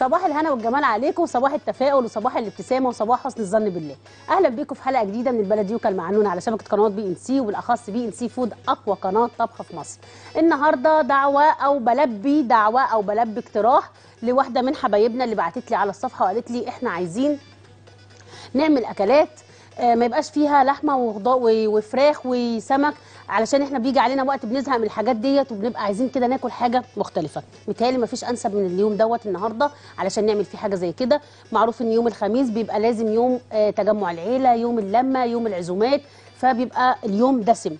صباح الهنا والجمال عليكم صباح التفاؤل وصباح الابتسامه وصباح حسن الظن بالله اهلا بيكم في حلقه جديده من البلديوكا المعنونه على شبكه قنوات بي ان سي وبالاخص بي ان سي فود اقوى قناه طبخ في مصر النهارده دعوه او بلبي دعوه او بلبي اقتراح لواحده من حبايبنا اللي بعتت لي على الصفحه وقالت لي احنا عايزين نعمل اكلات آه، ما يبقاش فيها لحمه وخضار و- وفراخ وسمك علشان احنا بيجي علينا وقت بنزهق من الحاجات ديت وبنبقى عايزين كده ناكل حاجه مختلفه متهيألي ما فيش انسب من اليوم دوت النهارده علشان نعمل فيه حاجه زي كده معروف ان يوم الخميس بيبقى لازم يوم آه، تجمع العيله يوم اللمه يوم العزومات فبيبقى اليوم دسم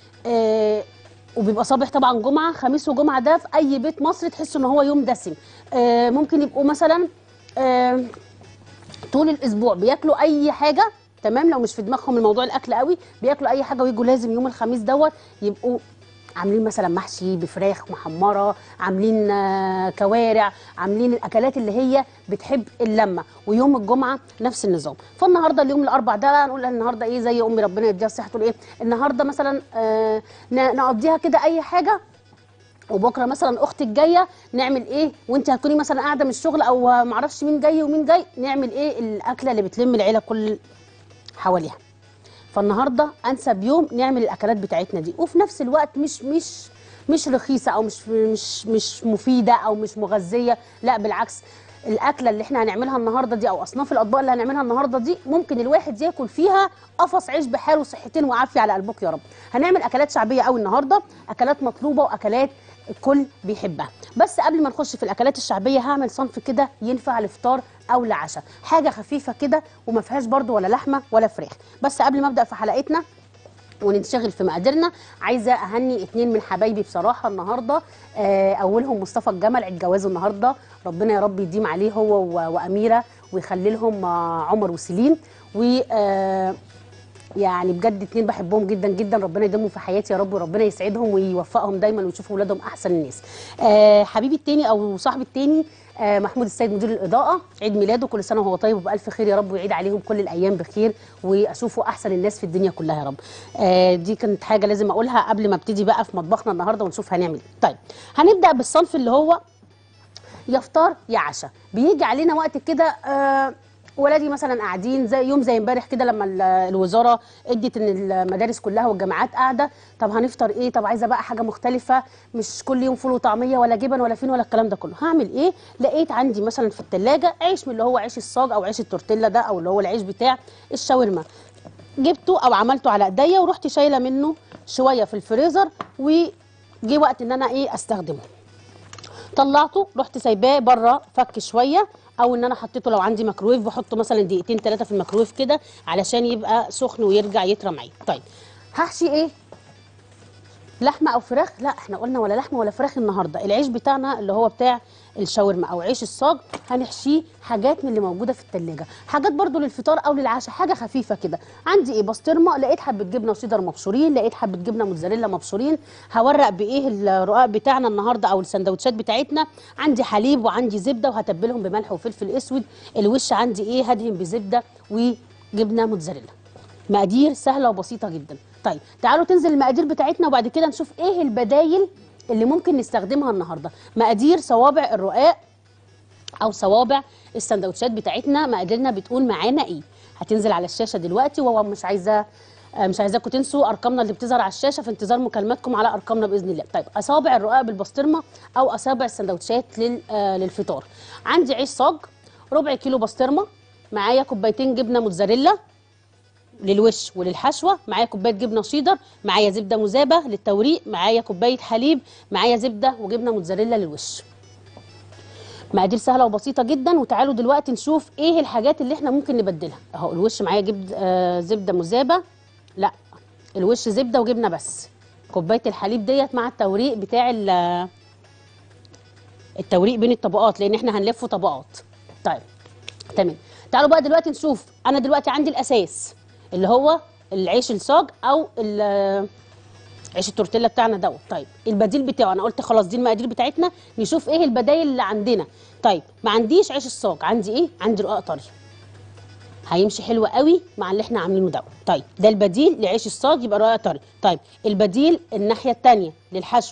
آه، وبيبقى صباح طبعا جمعه خميس وجمعه ده في اي بيت مصري تحس ان هو يوم دسم آه، ممكن يبقوا مثلا آه، طول الاسبوع بياكلوا اي حاجه تمام لو مش في دماغهم الموضوع الاكل قوي بياكلوا اي حاجه ويجوا لازم يوم الخميس دوت يبقوا عاملين مثلا محشي بفراخ محمره عاملين آه، كوارع عاملين الاكلات اللي هي بتحب اللمه ويوم الجمعه نفس النظام فالنهارده اليوم الاربع ده بقى نقول النهارده ايه زي امي ربنا يديها الصحه تقول ايه النهارده مثلا آه ن- نقضيها كده اي حاجه وبكره مثلا اختك جايه نعمل ايه وانت هتكوني مثلا قاعده من الشغل او معرفش مين جاي ومين جاي نعمل ايه الاكله اللي بتلم العيله كل حواليها فالنهارده انسب يوم نعمل الاكلات بتاعتنا دي وفي نفس الوقت مش مش مش رخيصه او مش مش مش مفيده او مش مغذيه لا بالعكس الاكله اللي احنا هنعملها النهارده دي او اصناف الاطباق اللي هنعملها النهارده دي ممكن الواحد ياكل فيها قفص عيش بحاله صحتين وعافيه على قلبك يا رب هنعمل اكلات شعبيه قوي النهارده اكلات مطلوبه واكلات الكل بيحبها بس قبل ما نخش في الاكلات الشعبيه هعمل صنف كده ينفع لفطار او لعشاء حاجه خفيفه كده وما فيهاش برده ولا لحمه ولا فراخ بس قبل ما ابدا في حلقتنا وننشغل في مقاديرنا عايزه اهني اتنين من حبايبي بصراحه النهارده آه اولهم مصطفى الجمل عيد جوازه النهارده ربنا يا رب يديم عليه هو و- واميره ويخلي لهم آه، عمر وسليم و آه يعني بجد اتنين بحبهم جدا جدا ربنا يديمهم في حياتي يا رب وربنا يسعدهم ويوفقهم دايما ويشوفوا ولادهم احسن الناس آه حبيبي التاني او صاحبي التاني آه محمود السيد مدير الاضاءه عيد ميلاده كل سنه وهو طيب وبالف خير يا رب ويعيد عليهم كل الايام بخير واشوفه احسن الناس في الدنيا كلها يا رب آه دي كانت حاجه لازم اقولها قبل ما ابتدي بقى في مطبخنا النهارده ونشوف هنعمل ايه طيب هنبدا بالصنف اللي هو يا فطار يا عشاء بيجي علينا وقت كده آه ولادي مثلا قاعدين زي يوم زي امبارح كده لما ال- الوزاره ادت ان المدارس كلها والجامعات قاعده طب هنفطر ايه طب عايزه بقى حاجه مختلفه مش كل يوم فول وطعميه ولا جبن ولا فين ولا الكلام ده كله هعمل ايه لقيت عندي مثلا في الثلاجه عيش من اللي هو عيش الصاج او عيش التورتيلا ده او اللي هو العيش بتاع الشاورما جبته او عملته على ايديا ورحت شايله منه شويه في الفريزر وجي وقت ان انا ايه استخدمه طلعته رحت سايباه بره فك شويه او ان انا حطيته لو عندي ميكرويف بحطه مثلا دقيقتين ثلاثه في الميكرويف كده علشان يبقى سخن ويرجع يطرى معايا طيب هحشي ايه لحمه او فراخ لا احنا قلنا ولا لحمه ولا فراخ النهارده العيش بتاعنا اللي هو بتاع الشاورما او عيش الصاج هنحشيه حاجات من اللي موجوده في التلاجة حاجات برضو للفطار او للعشاء حاجه خفيفه كده عندي ايه بسطرمه لقيت حبه جبنه وشيدر مبشورين لقيت حبه جبنه موتزاريلا مبشورين هورق بايه الرقاق بتاعنا النهارده او السندوتشات بتاعتنا عندي حليب وعندي زبده وهتبلهم بملح وفلفل اسود الوش عندي ايه هدهن بزبده وجبنه موتزاريلا مقادير سهله وبسيطه جدا طيب تعالوا تنزل المقادير بتاعتنا وبعد كده نشوف ايه البدايل اللي ممكن نستخدمها النهارده مقادير صوابع الرقاق او صوابع السندوتشات بتاعتنا مقاديرنا بتقول معانا ايه هتنزل على الشاشه دلوقتي وهو مش عايزه آه، مش عايزاكم تنسوا ارقامنا اللي بتظهر على الشاشه في انتظار مكالماتكم على ارقامنا باذن الله طيب اصابع الرقاق بالبسطرمه او اصابع السندوتشات لل- آه، للفطار عندي عيش صاج ربع كيلو بسطرمه معايا كوبايتين جبنه موتزاريلا للوش وللحشوه معايا كوبايه جبنه شيدر معايا زبده مذابه للتوريق معايا كوبايه حليب معايا زبده وجبنه موتزاريلا للوش مقادير سهله وبسيطه جدا وتعالوا دلوقتي نشوف ايه الحاجات اللي احنا ممكن نبدلها اهو الوش معايا جبد آه زبده مذابه لا الوش زبده وجبنه بس كوبايه الحليب ديت مع التوريق بتاع ال- التوريق بين الطبقات لان احنا هنلفه طبقات طيب تمام تعالوا بقى دلوقتي نشوف انا دلوقتي عندي الاساس اللي هو العيش الصاج او ال- عيش التورتيلا بتاعنا دوت طيب البديل بتاعه انا قلت خلاص دي المقادير بتاعتنا نشوف ايه البدايل اللي عندنا طيب ما عنديش عيش الصاج عندي ايه عندي رقاق طري هيمشي حلو قوي مع اللي احنا عاملينه ده طيب ده البديل لعيش الصاج يبقى رقاق طري طيب البديل الناحيه الثانيه للحشوه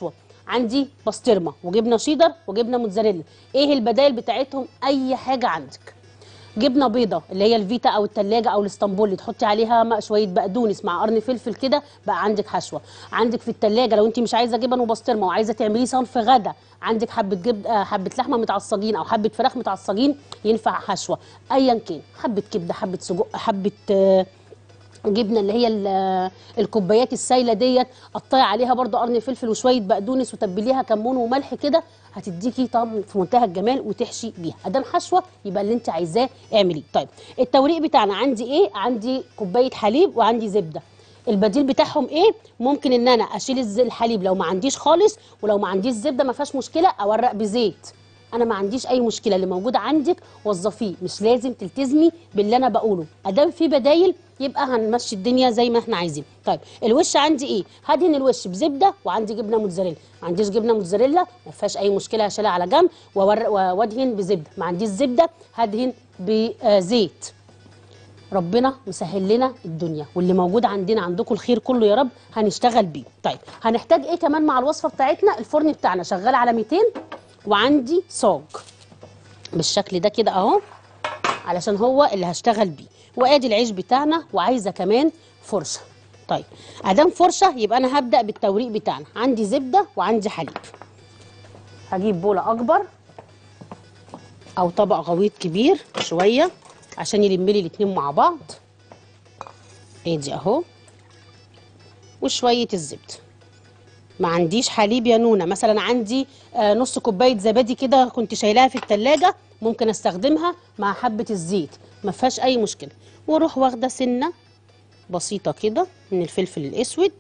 عندي بسطرمه وجبنه شيدر وجبنه موتزاريلا ايه البدائل بتاعتهم اي حاجه عندك جبنه بيضه اللي هي الفيتا او التلاجة او الاسطنبولي تحطي عليها م- شويه بقدونس مع قرن فلفل كده بقى عندك حشوه عندك في التلاجة لو انت مش عايزه جبن وبسطرمه وعايزه تعمليه صنف غدا عندك حبه جب... آه، حبه لحمه متعصجين او حبه فراخ متعصجين ينفع حشوه ايا كان حبه كبده حبه سجق حبه آه، جبنه اللي هي ال- الكوبايات السايله ديت قطعي عليها برضو قرن فلفل وشويه بقدونس وتبليها كمون وملح كده هتديكي طعم في منتهى الجمال وتحشي بيها ادام حشوه يبقى اللي انت عايزاه اعمليه طيب التوريق بتاعنا عندي ايه عندي كوبايه حليب وعندي زبده البديل بتاعهم ايه ممكن ان انا اشيل الز- الحليب لو ما عنديش خالص ولو ما عنديش زبده ما فيهاش مشكله اورق بزيت انا ما عنديش اي مشكله اللي موجود عندك وظفيه مش لازم تلتزمي باللي انا بقوله ادام في بدايل يبقى هنمشي الدنيا زي ما احنا عايزين طيب الوش عندي ايه هدهن الوش بزبده وعندي جبنه موتزاريلا ما عنديش جبنه موتزاريلا ما فيهاش اي مشكله هشيلها على جنب وأور- وادهن بزبده ما عنديش زبده هدهن بزيت ربنا مسهل لنا الدنيا واللي موجود عندنا عندكم الخير كله يا رب هنشتغل بيه طيب هنحتاج ايه كمان مع الوصفه بتاعتنا الفرن بتاعنا شغال على 200 وعندي صاج بالشكل ده كده اهو علشان هو اللي هشتغل بيه وادي العيش بتاعنا وعايزه كمان فرشه طيب ادام فرشه يبقى انا هبدا بالتوريق بتاعنا عندي زبده وعندي حليب هجيب بوله اكبر او طبق غويط كبير شويه عشان يلم لي الاتنين مع بعض ادي اهو وشويه الزبده ما عنديش حليب يا نونه مثلا عندي آه نص كوبايه زبادي كده كنت شايلاها في التلاجة ممكن استخدمها مع حبه الزيت ما فيهاش اي مشكله واروح واخده سنه بسيطه كده من الفلفل الاسود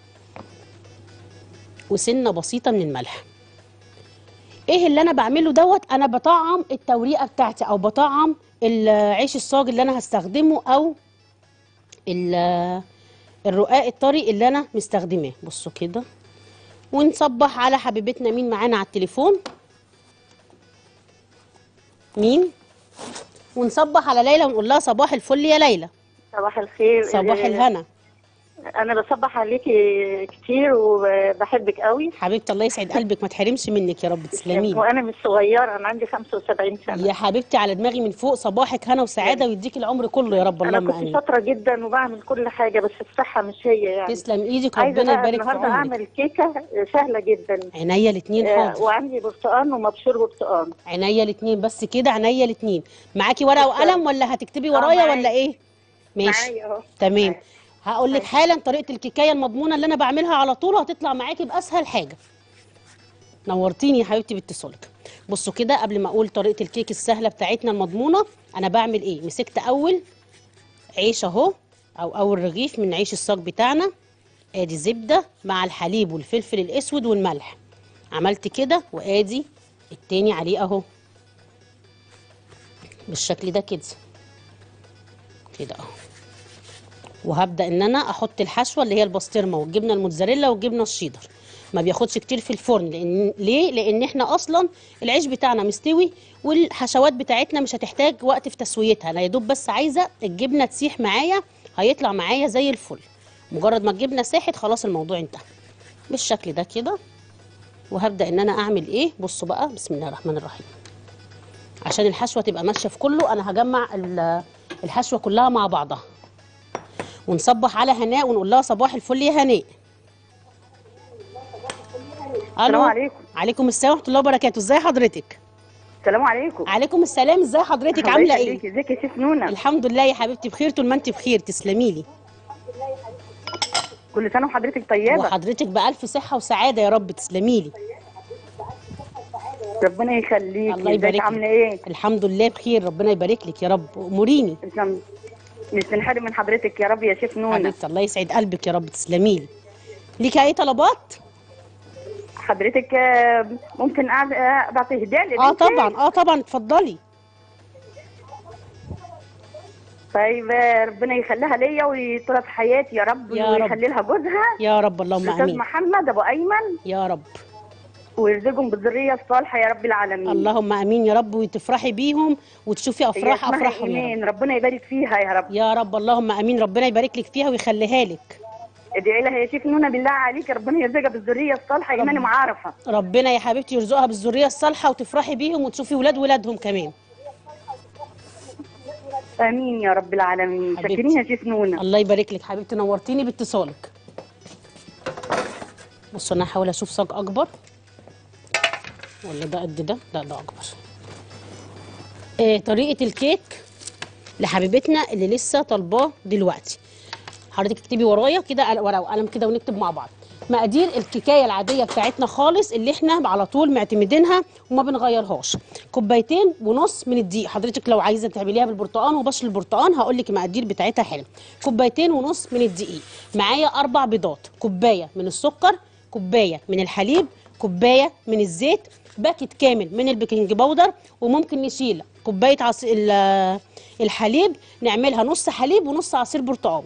وسنه بسيطه من الملح ايه اللي انا بعمله دوت انا بطعم التوريقه بتاعتي او بطعم العيش الصاج اللي انا هستخدمه او ال- الرقاق الطري اللي انا مستخدماه بصوا كده ونصبح على حبيبتنا مين معانا على التليفون مين ونصبح على ليلى ونقول لها صباح الفل يا ليلى صباح الخير صباح إيه، الهنا انا بصبح عليكي كتير وبحبك قوي حبيبتي الله يسعد قلبك ما تحرمش منك يا رب تسلمي لي. وانا مش صغيره انا عندي 75 سنه يا حبيبتي على دماغي من فوق صباحك هنا وسعاده ويديك العمر كله يا رب انا اللهم كنت امين شاطره جدا وبعمل كل حاجه بس الصحه مش هي يعني تسلم ايدك عايزه ربنا بقى يبارك في النهارده عمرك اعمل كيكه سهله جدا عينيا الاثنين آه، حاضر وعندي برتقان ومبشور برتقان عينيا الاثنين بس كده عينيا الاثنين معاكي ورقه وقلم ولا هتكتبي ورايا معايا. ولا ايه ماشي معايا اهو تمام معايا. هقول لك حالا طريقه الكيكايه المضمونه اللي انا بعملها على طول هتطلع معاكي باسهل حاجه نورتيني يا حبيبتي باتصالك بصوا كده قبل ما اقول طريقه الكيك السهله بتاعتنا المضمونه انا بعمل ايه مسكت اول عيش اهو او اول رغيف من عيش الصاج بتاعنا ادي زبده مع الحليب والفلفل الاسود والملح عملت كده وادي التاني عليه اهو بالشكل ده كده كده اهو وهبدا ان انا احط الحشوه اللي هي البسطرمه والجبنه الموتزاريلا والجبنه الشيدر ما بياخدش كتير في الفرن لان ليه لان احنا اصلا العيش بتاعنا مستوي والحشوات بتاعتنا مش هتحتاج وقت في تسويتها انا يا دوب بس عايزه الجبنه تسيح معايا هيطلع معايا زي الفل مجرد ما الجبنه ساحت خلاص الموضوع انتهى بالشكل ده كده وهبدا ان انا اعمل ايه بصوا بقى بسم الله الرحمن الرحيم عشان الحشوه تبقى ماشيه في كله انا هجمع ال- الحشوه كلها مع بعضها ونصبح على هناء ونقول لها صباح الفل يا هناء السلام عليكم عليكم السلام ورحمه الله وبركاته ازي حضرتك السلام عليكم عليكم السلام ازي حضرتك الله عامله ايه يخليكي. ازيك يا شيف نونا الحمد لله يا حبيبتي بخير طول ما انت بخير تسلمي لي كل سنه وحضرتك طيبه وحضرتك بالف صحه وسعاده يا رب تسلمي لي ربنا يخليكي الله يبارك ازيك لك. عامله ايه الحمد لله بخير ربنا يبارك لك يا رب اموريني تسلم مش بنحرم من حضرتك يا رب يا شيف نونا حبيبتي الله يسعد قلبك يا رب تسلمي لي ليكي اي طلبات حضرتك آه، ممكن أعد- آه، ابعت هديه لبنتي اه طبعا اه طبعا اتفضلي طيب آه، ربنا يخليها ليا ويطول في حياتي يا رب يا رب. ويخلي لها جوزها يا رب اللهم الاستاذ امين محمد ابو ايمن يا رب ويرزقهم بالذريه الصالحه يا رب العالمين اللهم امين يا رب وتفرحي بيهم وتشوفي هي افراح اسمها افراحهم يا رب ايمان ربنا يبارك فيها يا رب يا رب اللهم امين ربنا يبارك لك فيها ويخليها لك ادعي لها يا شيف نونه بالله عليك ربنا يرزقها بالذريه الصالحه ايماني معارفه ربنا يا حبيبتي يرزقها بالذريه الصالحه وتفرحي بيهم وتشوفي ولاد ولادهم كمان امين يا رب العالمين حبيبتي. شاكرين يا شيف نونه الله يبارك لك حبيبتي نورتيني باتصالك بصوا انا هحاول اشوف صاج اكبر ولا ده قد ده لا ده اكبر آه طريقه الكيك لحبيبتنا اللي لسه طالباه دلوقتي حضرتك اكتبي ورايا كده قل- ورقه وقلم كده ونكتب مع بعض مقادير الكيكايه العاديه بتاعتنا خالص اللي احنا على طول معتمدينها وما بنغيرهاش كوبايتين ونص من الدقيق حضرتك لو عايزه تعمليها بالبرتقال وبشر البرتقال هقول لك المقادير بتاعتها حلو كوبايتين ونص من الدقيق معايا اربع بيضات كوبايه من السكر كوبايه من الحليب كوبايه من الزيت باكت كامل من البيكنج باودر وممكن نشيل كوبايه عصير الحليب نعملها نص حليب ونص عصير برتقال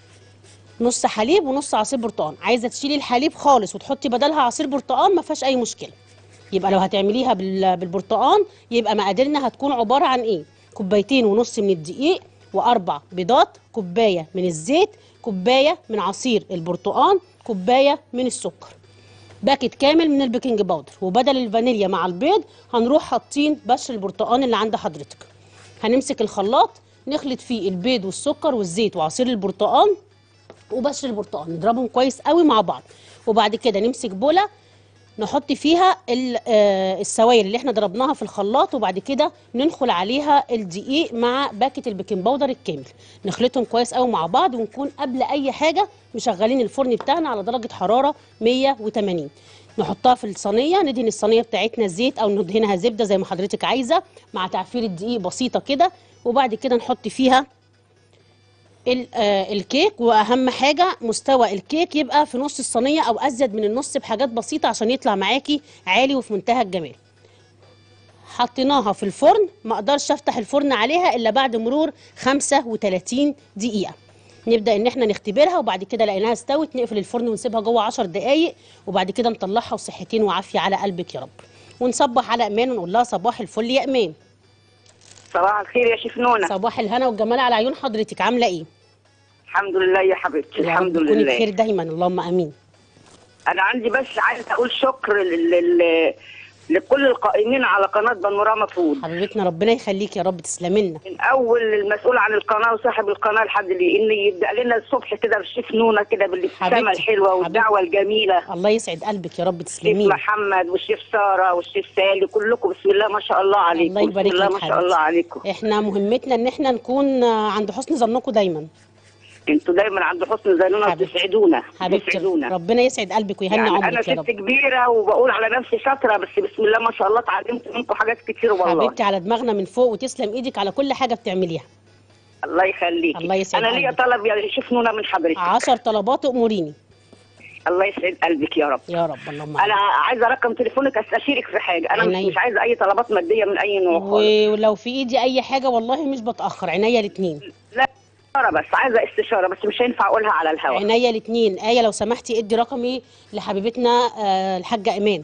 نص حليب ونص عصير برتقال عايزه تشيلي الحليب خالص وتحطي بدلها عصير برتقال ما فيهاش اي مشكله يبقى لو هتعمليها بال- بالبرتقال يبقى مقاديرنا هتكون عباره عن ايه كوبايتين ونص من الدقيق واربع بيضات كوبايه من الزيت كوبايه من عصير البرتقال كوبايه من السكر باكت كامل من البيكنج باودر وبدل الفانيليا مع البيض هنروح حاطين بشر البرتقال اللي عند حضرتك هنمسك الخلاط نخلط فيه البيض والسكر والزيت وعصير البرتقال وبشر البرتقال نضربهم كويس قوي مع بعض وبعد كده نمسك بوله نحط فيها ال- آه، السوائل اللي احنا ضربناها في الخلاط وبعد كده ننخل عليها الدقيق مع باكت البيكنج باودر الكامل نخلطهم كويس قوي مع بعض ونكون قبل اي حاجه مشغلين الفرن بتاعنا على درجه حراره 180 نحطها في الصينيه ندهن الصينيه بتاعتنا زيت او ندهنها زبده زي ما حضرتك عايزه مع تعفير الدقيق بسيطه كده وبعد كده نحط فيها ال- آه، الكيك واهم حاجه مستوى الكيك يبقى في نص الصينيه او ازيد من النص بحاجات بسيطه عشان يطلع معاكي عالي وفي منتهى الجمال حطيناها في الفرن ما اقدرش افتح الفرن عليها الا بعد مرور 35 دقيقه نبدا ان احنا نختبرها وبعد كده لقيناها استوت نقفل الفرن ونسيبها جوه 10 دقائق وبعد كده نطلعها وصحتين وعافيه على قلبك يا رب ونصبح على امان ونقول لها صباح الفل يا امان صباح الخير يا شيف نونه صباح الهنا والجمال على عيون حضرتك عامله ايه الحمد لله يا حبيبتي يا رب الحمد تكوني لله بخير دايما اللهم امين انا عندي بس عايزه اقول شكر لل... لل... لكل القائمين على قناه بانوراما فود حبيبتنا ربنا يخليك يا رب تسلمي لنا من اول المسؤول عن القناه وصاحب القناه لحد اللي ان يبدا لنا الصبح كده بالشيف نونه كده بالابتسامه حبيبتي. الحلوه والدعوه الجميله الله يسعد قلبك يا رب الشيف تسلمي لنا محمد والشيف ساره والشيف سالي كلكم بسم الله ما شاء الله عليكم الله يبارك بسم الله لك ما شاء حبيبتي. الله عليكم احنا مهمتنا ان احنا نكون آه، عند حسن ظنكم دايما انتوا دايما عند حسن ظننا حبيبتي. وبتسعدونا حبيبتي بتسعدونا ربنا يسعد قلبك ويهني يعني انا عمرك يا ست رب كبيره وبقول على نفسي شاطره بس بسم الله ما شاء الله اتعلمت منكم حاجات كتير والله حبيبتي على دماغنا من فوق وتسلم ايدك على كل حاجه بتعمليها الله يخليك الله يسعد انا ليا قلبك. طلب يا شيف نونه من حضرتك عشر طلبات اموريني الله يسعد قلبك يا رب يا رب اللهم انا امين عايزه رقم تليفونك استشيرك في حاجه انا مش, عينيا. مش عايزه اي طلبات ماديه من اي نوع خالص ولو في ايدي اي حاجه والله مش بتاخر عينيا الاثنين لا استشاره بس عايزه استشاره بس مش هينفع اقولها على الهواء عينيا الاثنين ايه لو سمحتي ادي رقمي لحبيبتنا آه، الحاجه ايمان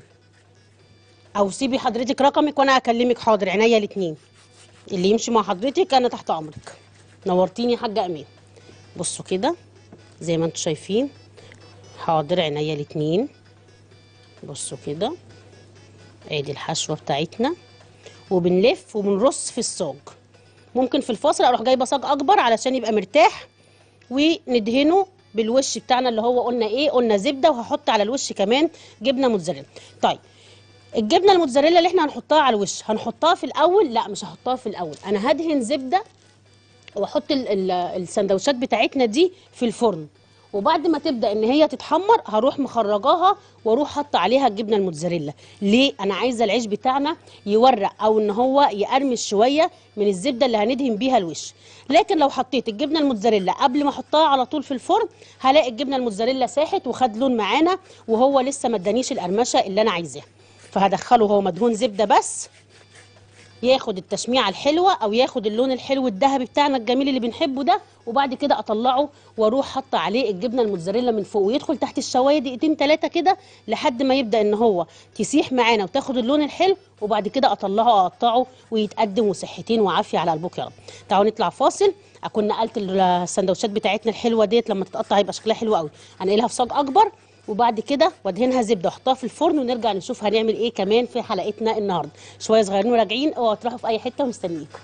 او سيبي حضرتك رقمك وانا اكلمك حاضر عينيا الاثنين اللي يمشي مع حضرتك انا تحت امرك نورتيني يا حاجه ايمان بصوا كده زي ما انتم شايفين حاضر عينيا الاثنين بصوا كده ادي الحشوه بتاعتنا وبنلف وبنرص في الصاج ممكن في الفاصل اروح جايبه صاج اكبر علشان يبقى مرتاح وندهنه بالوش بتاعنا اللي هو قلنا ايه قلنا زبده وهحط على الوش كمان جبنه موتزاريلا طيب الجبنه الموتزاريلا اللي احنا هنحطها على الوش هنحطها في الاول لا مش هحطها في الاول انا هدهن زبده واحط ال- ال- السندوتشات بتاعتنا دي في الفرن وبعد ما تبدا ان هي تتحمر هروح مخرجاها واروح حاطه عليها الجبنه الموتزاريلا ليه انا عايزه العيش بتاعنا يورق او ان هو يقرمش شويه من الزبده اللي هندهن بيها الوش لكن لو حطيت الجبنه الموتزاريلا قبل ما احطها على طول في الفرن هلاقي الجبنه الموتزاريلا ساحت وخد لون معانا وهو لسه ما ادانيش القرمشه اللي انا عايزاها فهدخله هو مدهون زبده بس ياخد التشميعه الحلوه او ياخد اللون الحلو الذهبي بتاعنا الجميل اللي بنحبه ده وبعد كده اطلعه واروح حاطه عليه الجبنه الموتزاريلا من فوق ويدخل تحت الشوايه دقيقتين ثلاثه كده لحد ما يبدا ان هو تسيح معانا وتاخد اللون الحلو وبعد كده اطلعه اقطعه ويتقدم وصحتين وعافيه على قلبك يا رب تعالوا نطلع فاصل اكون نقلت السندوتشات بتاعتنا الحلوه ديت لما تتقطع يبقى شكلها حلو قوي هنقلها في صاج اكبر وبعد كده وادهنها زبده واحطها في الفرن ونرجع نشوف هنعمل ايه كمان في حلقتنا النهارده شويه صغيرين وراجعين اوعوا تروحوا في اي حته مستنيكم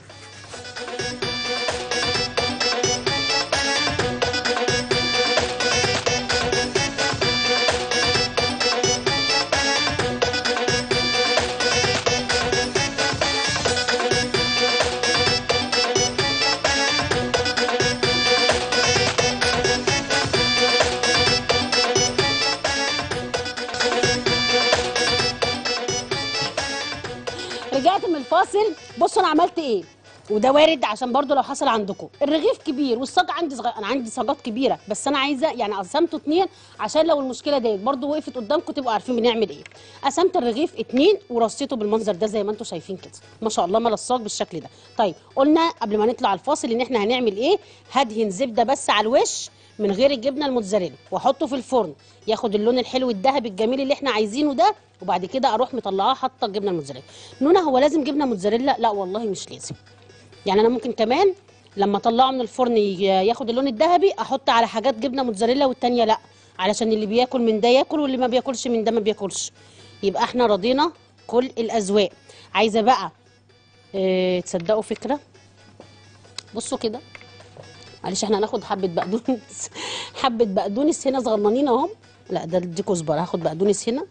رجعت من الفاصل بصوا انا عملت ايه وده وارد عشان برضو لو حصل عندكم الرغيف كبير والصاج عندي صغير انا عندي صاجات كبيره بس انا عايزه يعني قسمته اتنين عشان لو المشكله ديت برضو وقفت قدامكم تبقوا عارفين بنعمل ايه قسمت الرغيف اتنين ورصيته بالمنظر ده زي ما انتم شايفين كده ما شاء الله مال الصاج بالشكل ده طيب قلنا قبل ما نطلع الفاصل ان احنا هنعمل ايه هدهن زبده بس على الوش من غير الجبنه الموتزاريلا واحطه في الفرن ياخد اللون الحلو الذهبي الجميل اللي احنا عايزينه ده وبعد كده اروح مطلعاه حاطه الجبنه الموتزاريلا نونا هو لازم جبنه موتزاريلا لا والله مش لازم يعني انا ممكن كمان لما اطلعه من الفرن ي- ياخد اللون الذهبي احط على حاجات جبنه موتزاريلا والتانيه لا علشان اللي بياكل من ده ياكل واللي ما بياكلش من ده ما بياكلش يبقى احنا رضينا كل الاذواق عايزه بقى اه تصدقوا فكره بصوا كده معلش احنا هناخد حبه بقدونس حبه بقدونس هنا صغننين اهم لا ده دي كزبره هاخد بقدونس هنا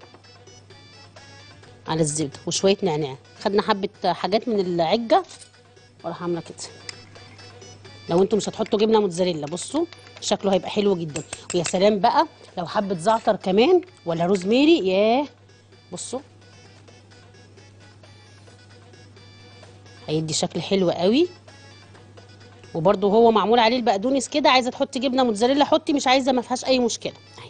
على الزبده وشويه نعناع خدنا حبه حاجات من العجه واروح عامله كده لو انتوا مش هتحطوا جبنه موتزاريلا بصوا شكله هيبقى حلو جدا ويا سلام بقى لو حبه زعتر كمان ولا روزميري ياه بصوا هيدي شكل حلو قوي وبرده هو معمول عليه البقدونس كده عايزه تحطي جبنه موتزاريلا حطي مش عايزه ما فيهاش اي مشكله أهي.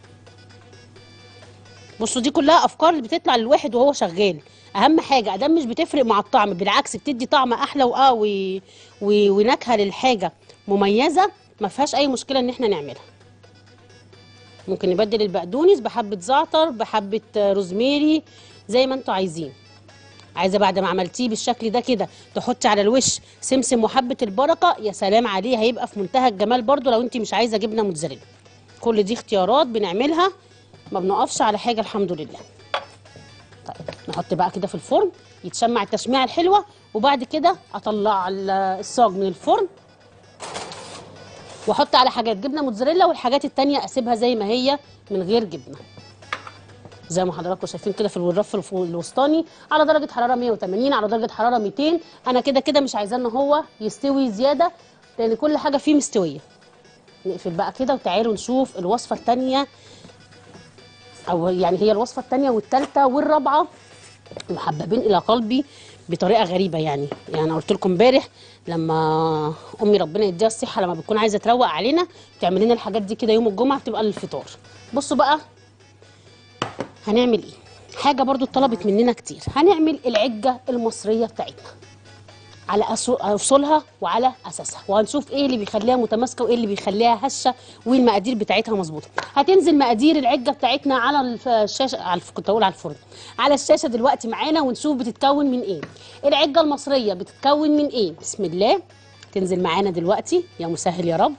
بصوا دي كلها افكار اللي بتطلع للواحد وهو شغال اهم حاجه ادام مش بتفرق مع الطعم بالعكس بتدي طعم احلى واه و... و... ونكهه للحاجه مميزه ما فيهاش اي مشكله ان احنا نعملها ممكن نبدل البقدونس بحبه زعتر بحبه روزميري زي ما انتوا عايزين عايزه بعد ما عملتيه بالشكل ده كده تحطي على الوش سمسم وحبه البركه يا سلام عليه هيبقى في منتهى الجمال برضو لو انت مش عايزه جبنه موتزاريلا كل دي اختيارات بنعملها ما بنقفش على حاجه الحمد لله طيب نحط بقى كده في الفرن يتشمع التشميعه الحلوه وبعد كده اطلع ال- الصاج من الفرن واحط على حاجات جبنه موتزاريلا والحاجات التانية اسيبها زي ما هي من غير جبنه زي ما حضراتكم شايفين كده في الرف الف- الوسطاني على درجه حراره 180 على درجه حراره 200 انا كده كده مش عايزاه ان هو يستوي زياده لان كل حاجه فيه مستويه نقفل بقى كده وتعالوا نشوف الوصفه الثانيه او يعني هي الوصفه الثانيه والثالثه والرابعه محببين الى قلبي بطريقه غريبه يعني يعني انا قلت لكم امبارح لما امي ربنا يديها الصحه لما بتكون عايزه تروق علينا بتعمل لنا الحاجات دي كده يوم الجمعه بتبقى للفطار بصوا بقى هنعمل ايه حاجه برضو اتطلبت مننا كتير هنعمل العجه المصريه بتاعتنا على أسو- اصولها وعلى اساسها وهنشوف ايه اللي بيخليها متماسكه وايه اللي بيخليها هشه والمقادير بتاعتها مظبوطه هتنزل مقادير العجه بتاعتنا على الف- الشاشه على الف- كنت اقول على الفرن على الشاشه دلوقتي معانا ونشوف بتتكون من ايه العجه المصريه بتتكون من ايه بسم الله تنزل معانا دلوقتي يا مسهل يا رب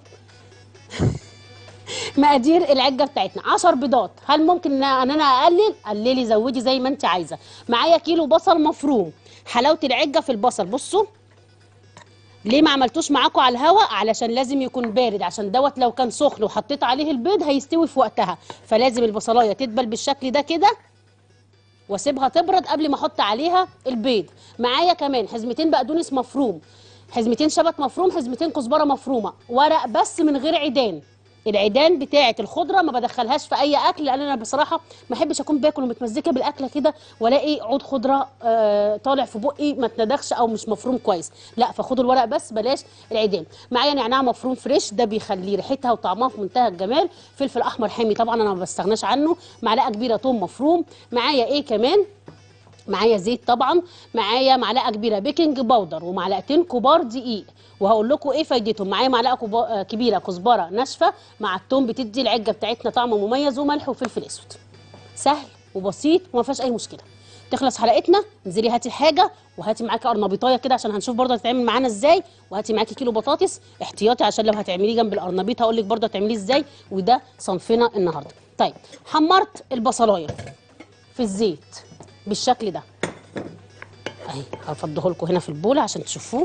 مقادير العجه بتاعتنا 10 بيضات هل ممكن ان أنا- ان انا اقلل قللي زودي زي ما انت عايزه معايا كيلو بصل مفروم حلاوه العجه في البصل بصوا ليه ما عملتوش معاكم على الهواء علشان لازم يكون بارد عشان دوت لو كان سخن وحطيت عليه البيض هيستوي في وقتها فلازم البصلايه تدبل بالشكل ده كده واسيبها تبرد قبل ما احط عليها البيض معايا كمان حزمتين بقدونس مفروم حزمتين شبت مفروم حزمتين كزبره مفرومه ورق بس من غير عيدان العيدان بتاعه الخضره ما بدخلهاش في اي اكل لان انا بصراحه ما احبش اكون باكل ومتمزكه بالاكله كده والاقي عود خضره آه طالع في بقي ما اتندخش او مش مفروم كويس لا فخدوا الورق بس بلاش العيدان معايا نعناع مفروم فريش ده بيخلي ريحتها وطعمها في منتهى الجمال فلفل احمر حامي طبعا انا ما بستغناش عنه معلقه كبيره توم مفروم معايا ايه كمان معايا زيت طبعا معايا معلقه كبيره بيكنج باودر ومعلقتين كبار دقيق وهقول لكم ايه فايدتهم معايا معلقه كبا- آه، كبيره كزبره ناشفه مع التوم بتدي العجه بتاعتنا طعم مميز وملح وفلفل اسود سهل وبسيط وما فيهاش اي مشكله تخلص حلقتنا انزلي هاتي الحاجه وهاتي معاكي قرنبيطايه كده عشان هنشوف برضه هتتعمل معانا ازاي وهاتي معاكي كيلو بطاطس احتياطي عشان لو هتعمليه جنب القرنبيط هقول لك برضه هتعمليه ازاي وده صنفنا النهارده طيب حمرت البصلايه في الزيت بالشكل ده اهي هفضيه لكم هنا في البوله عشان تشوفوه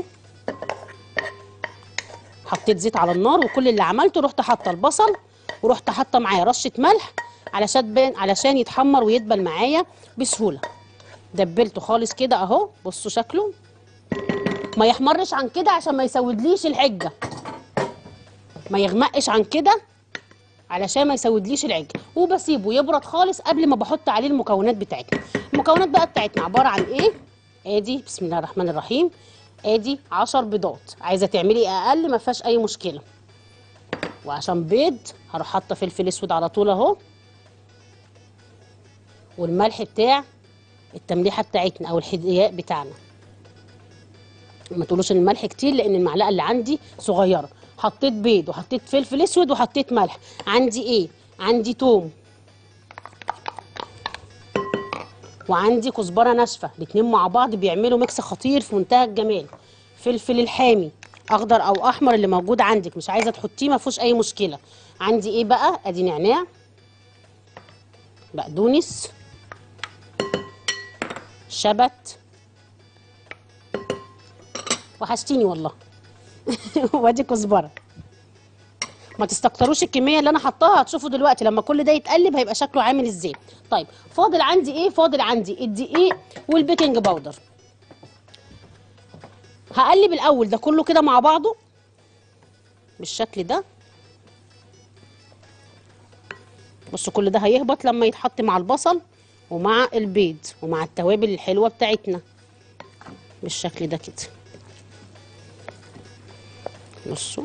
حطيت زيت على النار وكل اللي عملته رحت حاطه البصل ورحت حاطه معاه رشه ملح علشان بين علشان يتحمر ويدبل معايا بسهوله دبلته خالص كده اهو بصوا شكله ما يحمرش عن كده عشان ما يسودليش الحجه ما يغمقش عن كده علشان ما يسودليش العجل وبسيبه يبرد خالص قبل ما بحط عليه المكونات بتاعتنا المكونات بقى بتاعتنا عباره عن ايه ادي بسم الله الرحمن الرحيم ادي 10 بيضات عايزه تعملي اقل ما فيهاش اي مشكله وعشان بيض هروح حاطه فلفل اسود على طول اهو والملح بتاع التمليحه بتاعتنا او الحدياء بتاعنا ما تقولوش ان الملح كتير لان المعلقه اللي عندي صغيره حطيت بيض وحطيت فلفل اسود وحطيت ملح عندي ايه عندي توم وعندي كزبره ناشفه الاتنين مع بعض بيعملوا ميكس خطير في منتهى الجمال فلفل الحامي اخضر او احمر اللي موجود عندك مش عايزه تحطيه ما فيهوش اي مشكله عندي ايه بقى ادي نعناع بقدونس شبت وحشتيني والله وادي كزبره ما تستكتروش الكميه اللي انا حطاها هتشوفوا دلوقتي لما كل ده يتقلب هيبقى شكله عامل ازاي طيب فاضل عندي ايه فاضل عندي الدقيق والبيكنج باودر هقلب الاول ده كله كده مع بعضه بالشكل ده بصوا كل ده هيهبط لما يتحط مع البصل ومع البيض ومع التوابل الحلوه بتاعتنا بالشكل ده كده بصوا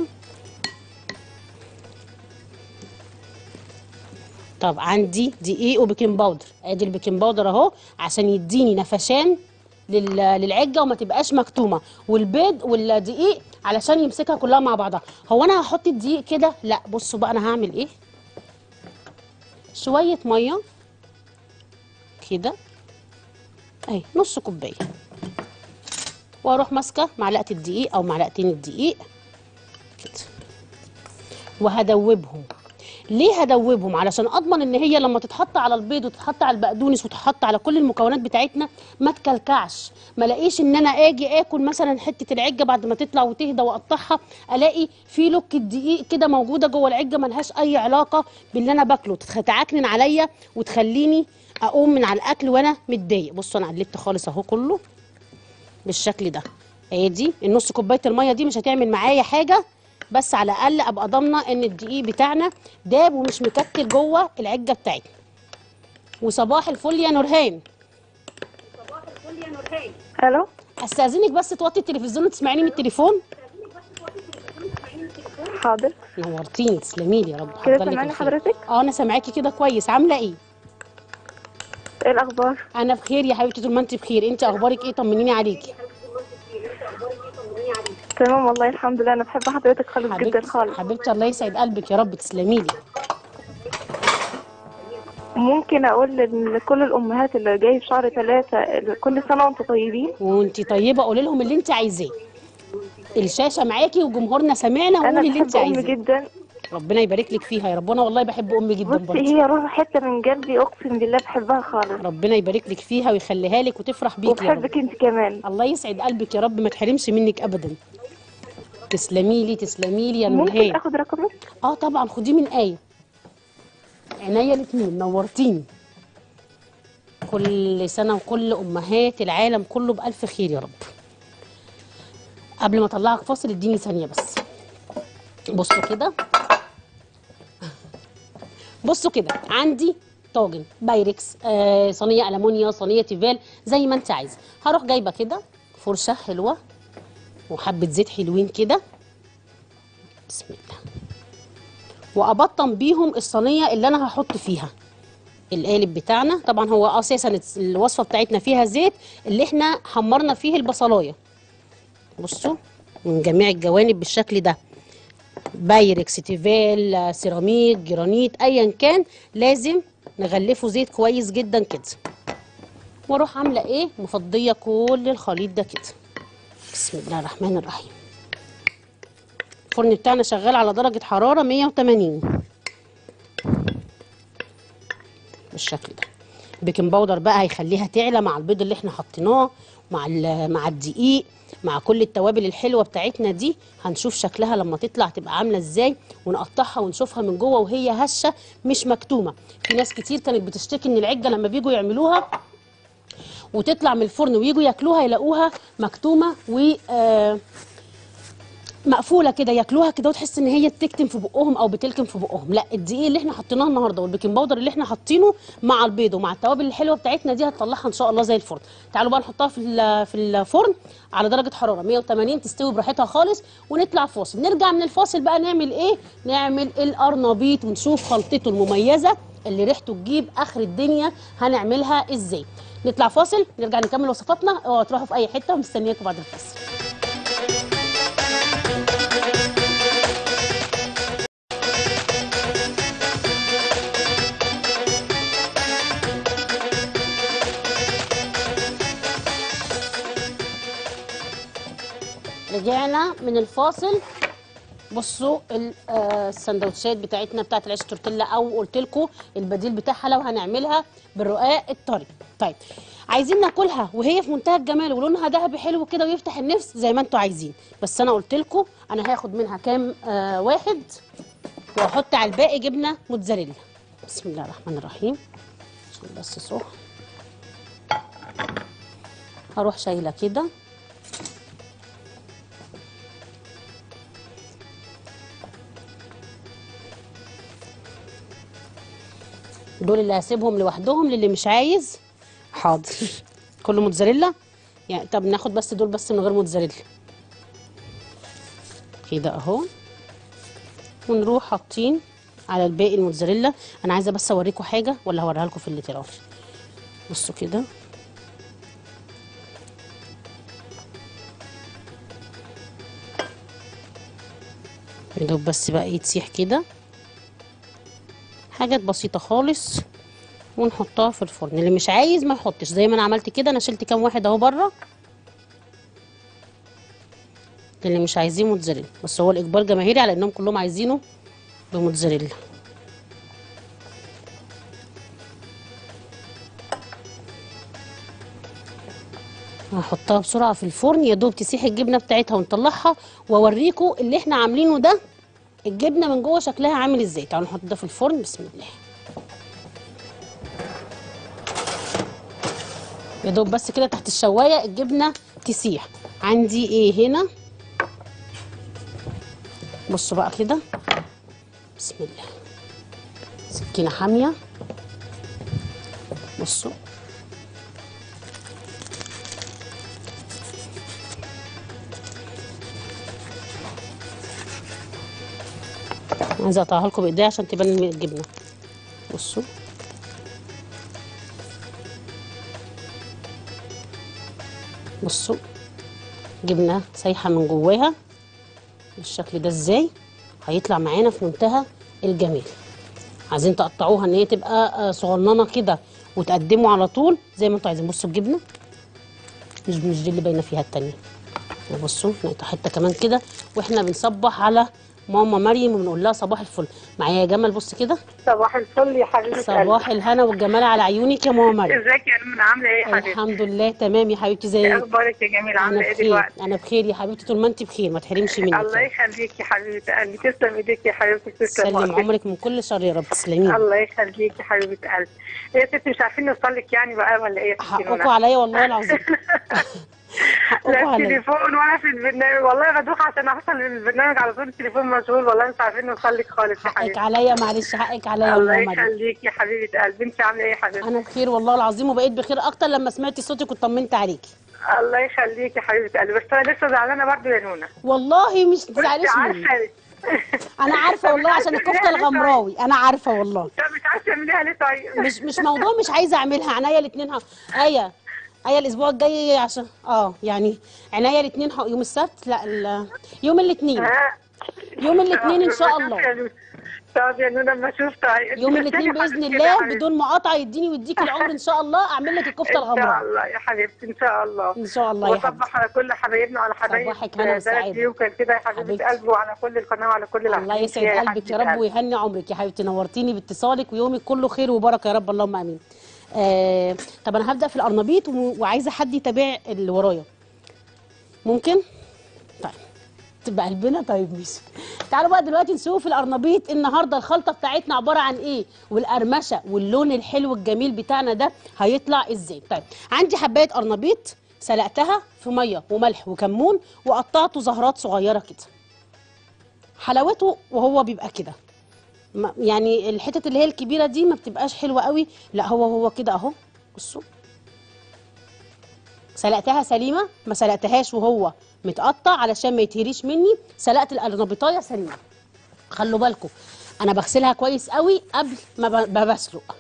طب عندي دقيق وبيكنج باودر ادي البيكنج باودر اهو عشان يديني نفشان لل- للعجه وما تبقاش مكتومه والبيض والدقيق علشان يمسكها كلها مع بعضها هو انا هحط الدقيق كده لا بصوا بقى انا هعمل ايه شويه ميه كده اهي نص كوبايه واروح ماسكه معلقه الدقيق او معلقتين الدقيق كده وهدوبهم ليه هدوبهم علشان اضمن ان هي لما تتحط على البيض وتتحط على البقدونس وتتحط على كل المكونات بتاعتنا ما تكلكعش ما الاقيش ان انا اجي اكل مثلا حته العجه بعد ما تطلع وتهدى واقطعها الاقي في لك الدقيق كده موجوده جوه العجه ملهاش اي علاقه باللي انا باكله تتعكنن عليا وتخليني اقوم من على الاكل وانا متضايق بصوا انا قلبت خالص اهو كله بالشكل ده ادي النص كوبايه الميه دي مش هتعمل معايا حاجه بس على الاقل ابقى ضامنه ان الدقيق بتاعنا داب ومش مكتل جوه العجه بتاعتنا وصباح الفل يا نورهان الو استاذنك بس توطي التلفزيون وتسمعيني من التليفون حاضر نورتيني تسلمي لي يا رب كده حضر لك سامعني الخير. حضرتك اه انا سامعاكي كده كويس عامله ايه ايه الاخبار انا بخير يا حبيبتي طول ما انت بخير انت اخبارك ايه طمنيني عليكي تمام والله الحمد لله انا بحب حضرتك خالص جدا حبيبتي خالص حبيبتي الله يسعد قلبك يا رب تسلمي لي ممكن اقول لكل الامهات اللي جاي في شهر ثلاثة كل سنه وانتم طيبين وانت طيبه قولي لهم اللي انت عايزاه الشاشه معاكي وجمهورنا سمعنا انا وقولي اللي بحب انت امي عايزاه جدا ربنا يبارك لك فيها يا رب انا والله بحب امي جدا بصي برضه هي روح حته من قلبي اقسم بالله بحبها خالص ربنا يبارك لك فيها ويخليها لك وتفرح بيك يا رب وبحبك انت كمان الله يسعد قلبك يا رب ما تحرمش منك ابدا تسلمي لي تسلمي لي يا ممكن نورهان اخد رقمك اه طبعا خديه من ايه عينيا الاثنين نورتيني كل سنه وكل امهات العالم كله بالف خير يا رب قبل ما اطلعك فاصل اديني ثانيه بس بصوا كده بصوا كده عندي طاجن بايركس آه صينيه المونيا صينيه تيفال زي ما انت عايزه هروح جايبه كده فرشه حلوه وحبه زيت حلوين كده بسم الله وابطن بيهم الصينيه اللي انا هحط فيها القالب بتاعنا طبعا هو اساسا الوصفه بتاعتنا فيها زيت اللي احنا حمرنا فيه البصلايه بصوا من جميع الجوانب بالشكل ده بايركس تيفال سيراميك جرانيت ايا كان لازم نغلفه زيت كويس جدا كده واروح عامله ايه مفضيه كل الخليط ده كده بسم الله الرحمن الرحيم الفرن بتاعنا شغال على درجه حراره 180 بالشكل ده البيكنج باودر بقى هيخليها تعلى مع البيض اللي احنا حطيناه مع ال- مع الدقيق مع كل التوابل الحلوه بتاعتنا دي هنشوف شكلها لما تطلع تبقى عامله ازاي ونقطعها ونشوفها من جوه وهي هشه مش مكتومه في ناس كتير كانت بتشتكي ان العجه لما بيجوا يعملوها وتطلع من الفرن ويجوا ياكلوها يلاقوها مكتومه و آه مقفوله كده ياكلوها كده وتحس ان هي بتكتم في بقهم او بتلكم في بقهم لا الدقيق اللي احنا حطيناه النهارده والبيكنج باودر اللي احنا حاطينه مع البيض ومع التوابل الحلوه بتاعتنا دي هتطلعها ان شاء الله زي الفرن تعالوا بقى نحطها في ال- في الفرن على درجه حراره 180 تستوي براحتها خالص ونطلع فاصل نرجع من الفاصل بقى نعمل ايه نعمل القرنبيط ونشوف خلطته المميزه اللي ريحته تجيب اخر الدنيا هنعملها ازاي نطلع فاصل نرجع نكمل وصفاتنا اوعوا تروحوا في اي حته ومستنياكم بعد الفاصل رجعنا من الفاصل بصوا ال- آه، السندوتشات بتاعتنا بتاعت العيش تورتيلا او قلت لكم البديل بتاعها لو هنعملها بالرقاق الطري طيب عايزين ناكلها وهي في منتهى الجمال ولونها ذهبي حلو كده ويفتح النفس زي ما انتوا عايزين بس انا قلت لكم انا هاخد منها كام آه واحد واحط على الباقي جبنه موتزاريلا بسم الله الرحمن الرحيم عشان بس سخن هروح شايله كده دول اللي هسيبهم لوحدهم للي مش عايز حاضر كله موتزاريلا يعني طب ناخد بس دول بس من غير موتزاريلا كده اهو ونروح حاطين على الباقي الموتزاريلا انا عايزه بس اوريكم حاجه ولا هوريها لكم في التليفون بصوا كده يا دوب بس بقى يتسيح كده حاجات بسيطة خالص ونحطها في الفرن اللي مش عايز ما يحطش زي ما انا عملت كده انا شلت كام واحد اهو بره اللي مش عايزين موتزاريلا بس هو الاجبار جماهيري على انهم كلهم عايزينه بموتزاريلا هحطها بسرعه في الفرن يا دوب تسيح الجبنه بتاعتها ونطلعها واوريكم اللي احنا عاملينه ده الجبنه من جوه شكلها عامل ازاي تعالوا نحط ده في الفرن بسم الله يا دوب بس كده تحت الشوايه الجبنه تسيح عندي ايه هنا بصوا بقى كده بسم الله سكينه حاميه بصوا عايزه اقطعها لكم بايديا عشان تبان الجبنه بصوا بصوا جبنه سايحه من جواها بالشكل ده ازاي هيطلع معانا في منتهى الجمال عايزين تقطعوها ان هي تبقى آه، صغننه كده وتقدموا على طول زي ما انتوا عايزين بصوا الجبنه مش مش دي اللي باينه فيها التانيه بصوا نقطع حته كمان كده واحنا بنصبح على ماما مريم وبنقول لها صباح الفل معايا يا جمل بص كده صباح الفل يا حبيبتي صباح الهنا والجمال على عيونك يا ماما مريم ازيك يا امين عامله ايه يا حبيبتي الحمد لله تمام يا حبيبتي ايه زي اخبارك يا جميل انا عامله ايه بخير دلوقتي انا بخير يا حبيبتي طول ما انت بخير ما تحرمش منك الله يخليك يا حبيبه قلبي تسلم ايديك يا حبيبتي تسلم سلم وقتك. عمرك من كل شر يا رب تسلمي الله يخليك يا حبيبه قلبي ايه يا ستي مش عارفين نوصل لك يعني بقى ولا ايه يا ستي حقكم نونا؟ عليا والله العظيم حقكم لا في عليا تليفون ولا في البرنامج والله بدوخ عشان اوصل للبرنامج على طول التليفون مشغول والله مش عارفين نوصل لك خالص يا حقك حبيبتي عليا معلش حقك عليا الله والله مريم يخليك يا حبيبه قلبي انت عامله ايه يا حبيبتي انا بخير والله العظيم وبقيت بخير اكتر لما سمعتي صوتك وطمنت عليكي الله يخليك يا حبيبه قلبي بس انا لسه زعلانه برضه يا نونا والله مش بصي تزعليش مني عارفه انا عارفه والله عشان الكفته الغمراوي انا عارفه والله لا مش عارفه تعمليها ليه طيب مش مش موضوع مش عايزه اعملها عينيا الاثنين ه... ايه ايه الاسبوع الجاي عشان اه يعني عينيا الاثنين ح... يوم السبت لا ال... يوم الاثنين ها يوم الاثنين ان شاء الله طب يا نونا لما اشوف طيب يوم أنت الاثنين محتاجة باذن حاجة كده يا الله حبيبتي. بدون مقاطعه يديني ويديك العمر ان شاء الله اعمل لك الكفته ان شاء الغمراء الله يا حبيبتي ان شاء الله ان شاء الله يا حبيبتي وصبح على كل حبايبنا وعلى حبايب صباحك هنا وسعادة. بلد دي وكان كده يا حبيبتي. حبيبه قلبي وعلى كل القناه وعلى كل الله العالمين يسعد قلبك يا رب ويهني عمرك يا حبيبتي نورتيني باتصالك ويومك كله خير وبركه يا رب اللهم امين آه طب انا هبدا في القرنبيط و- وعايزه حد يتابع اللي ورايا ممكن طيب تبقى قلبنا طيب ماشي تعالوا بقى دلوقتي نشوف القرنبيط النهارده الخلطه بتاعتنا عباره عن ايه والقرمشه واللون الحلو الجميل بتاعنا ده هيطلع ازاي طيب عندي حبايه قرنبيط سلقتها في ميه وملح وكمون وقطعته زهرات صغيره كده حلاوته وهو بيبقى كده ما- يعني الحتت اللي هي الكبيره دي ما بتبقاش حلوه قوي لا هو هو كده اهو بصوا سلقتها سليمه ما سلقتهاش وهو متقطع علشان ما يتهريش مني سلقت القرنبيطايه سليمه خلوا بالكم انا بغسلها كويس قوي قبل ما ب- ما بسلق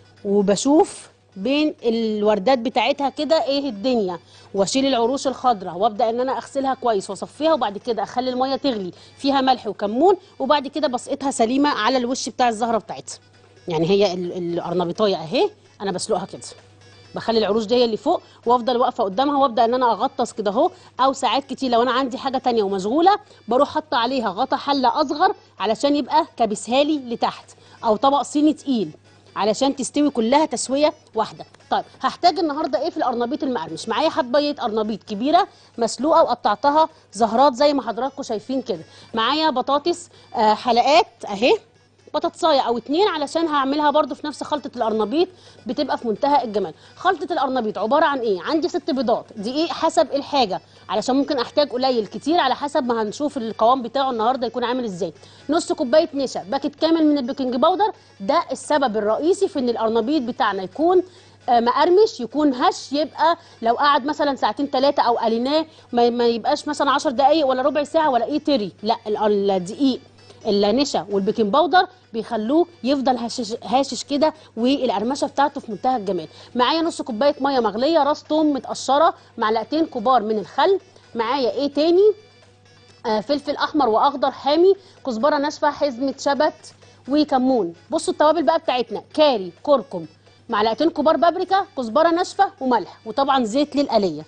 وبشوف بين الوردات بتاعتها كده ايه الدنيا واشيل العروش الخضراء وابدا ان انا اغسلها كويس واصفيها وبعد كده اخلي الميه تغلي فيها ملح وكمون وبعد كده بسقطها سليمه على الوش بتاع الزهره بتاعتها يعني هي ال- القرنبيطايه اهي انا بسلقها كده بخلي العروش دي هي اللي فوق وافضل واقفه قدامها وابدا ان انا اغطس كده اهو او ساعات كتير لو انا عندي حاجه تانية ومشغوله بروح حاطه عليها غطا حله اصغر علشان يبقى كابسها لي لتحت او طبق صيني تقيل علشان تستوي كلها تسويه واحده طيب هحتاج النهارده ايه في القرنبيط المقرمش معايا حبايه قرنبيط كبيره مسلوقه وقطعتها زهرات زي ما حضراتكم شايفين كده معايا بطاطس آه، حلقات اهي بطاطسايه او اتنين علشان هعملها برضو في نفس خلطه القرنبيط بتبقى في منتهى الجمال خلطه القرنبيط عباره عن ايه عندي ست بيضات دقيق حسب الحاجه علشان ممكن احتاج قليل كتير على حسب ما هنشوف القوام بتاعه النهارده يكون عامل ازاي نص كوبايه نشا باكت كامل من البيكنج باودر ده السبب الرئيسي في ان القرنبيط بتاعنا يكون آه، مقرمش يكون هش يبقى لو قعد مثلا ساعتين ثلاثه او قليناه ما ما يبقاش مثلا 10 دقائق ولا ربع ساعه ولا ايه تري لا ال- الدقيق النشا والبيكنج باودر بيخلوه يفضل هاشش, هاشش كده والقرمشه بتاعته في منتهى الجمال معايا نص كوبايه ميه مغليه راس توم متقشره معلقتين كبار من الخل معايا ايه تاني آه فلفل احمر واخضر حامي كزبره ناشفه حزمه شبت وكمون بصوا التوابل بقى بتاعتنا كاري كركم معلقتين كبار بابريكا كزبره ناشفه وملح وطبعا زيت للقليه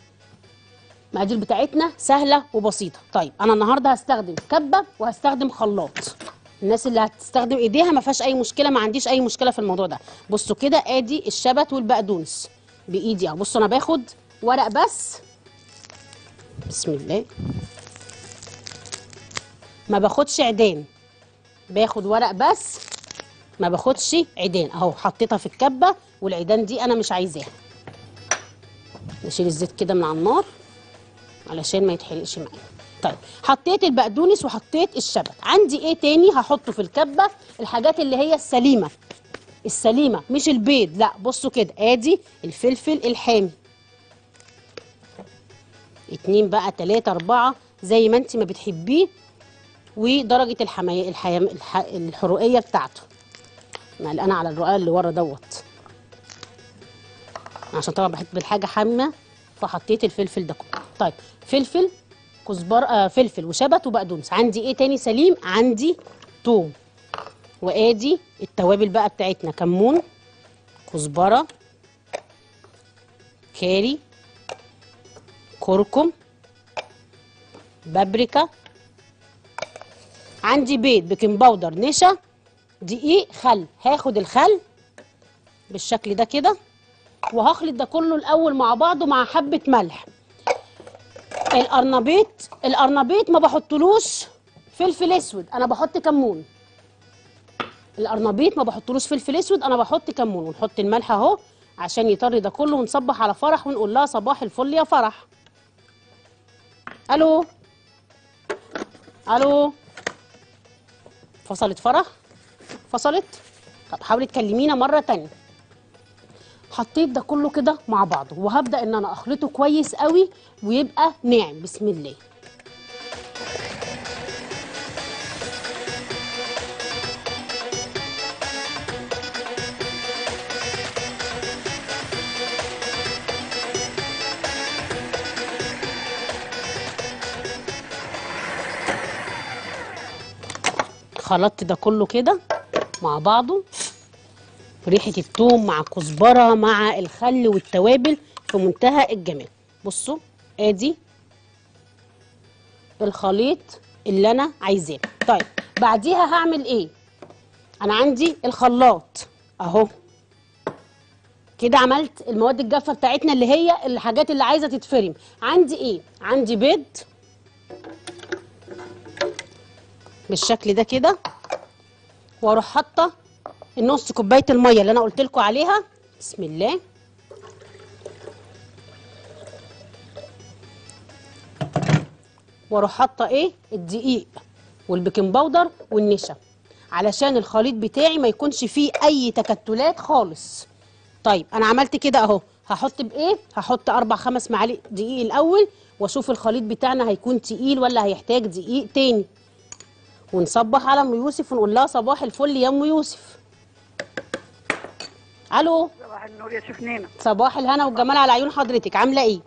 المقادير بتاعتنا سهله وبسيطه طيب انا النهارده هستخدم كبه وهستخدم خلاط الناس اللي هتستخدم ايديها ما فيهاش اي مشكله ما عنديش اي مشكله في الموضوع ده بصوا كده ادي الشبت والبقدونس بايدي اهو بصوا انا باخد ورق بس بسم الله ما باخدش عيدان باخد ورق بس ما باخدش عيدان اهو حطيتها في الكبه والعيدان دي انا مش عايزاها نشيل الزيت كده من على النار علشان ما يتحرقش معايا طيب حطيت البقدونس وحطيت الشبت عندي ايه تاني هحطه في الكبه الحاجات اللي هي السليمه السليمه مش البيض لا بصوا كده ادي الفلفل الحامي اتنين بقى تلاتة اربعة زي ما انت ما بتحبيه ودرجة الحمي... الحيم... الح... الحرقية بتاعته انا قلقانة على الرقاق اللي ورا دوت عشان طبعا بحب الحاجة حامة فحطيت الفلفل ده كله طيب فلفل كزبر آه فلفل وشبت وبقدونس عندي ايه تاني سليم عندي توم وادي التوابل بقى بتاعتنا كمون كزبره كاري كركم بابريكا عندي بيض بيكنج باودر نشا دقيق خل هاخد الخل بالشكل ده كده وهخلط ده كله الاول مع بعضه مع حبه ملح القرنبيط القرنبيط ما بحطلوش فلفل اسود انا بحط كمون القرنبيط ما بحطلوش فلفل اسود انا بحط كمون ونحط الملح اهو عشان يطري ده كله ونصبح على فرح ونقول لها صباح الفل يا فرح الو الو فصلت فرح فصلت طب حاولي تكلمينا مره تانية حطيت ده كله كده مع بعضه وهبدا ان انا اخلطه كويس قوي ويبقى ناعم بسم الله خلطت ده كله كده مع بعضه ريحه التوم مع الكزبره مع الخل والتوابل في منتهى الجمال بصوا ادي الخليط اللي انا عايزاه طيب بعديها هعمل ايه انا عندي الخلاط اهو كده عملت المواد الجافه بتاعتنا اللي هي الحاجات اللي عايزه تتفرم عندي ايه عندي بيض بالشكل ده كده واروح حاطه النص كوبايه الميه اللي انا قلت لكم عليها بسم الله واروح حاطه ايه الدقيق والبيكنج باودر والنشا علشان الخليط بتاعي ما يكونش فيه اي تكتلات خالص طيب انا عملت كده اهو هحط بايه هحط اربع خمس معالق دقيق الاول واشوف الخليط بتاعنا هيكون تقيل ولا هيحتاج دقيق تاني ونصبح على ام يوسف ونقول لها صباح الفل يا ام يوسف الو صباح النور يا شيخ نينا صباح الهنا والجمال على عيون حضرتك عامله ايه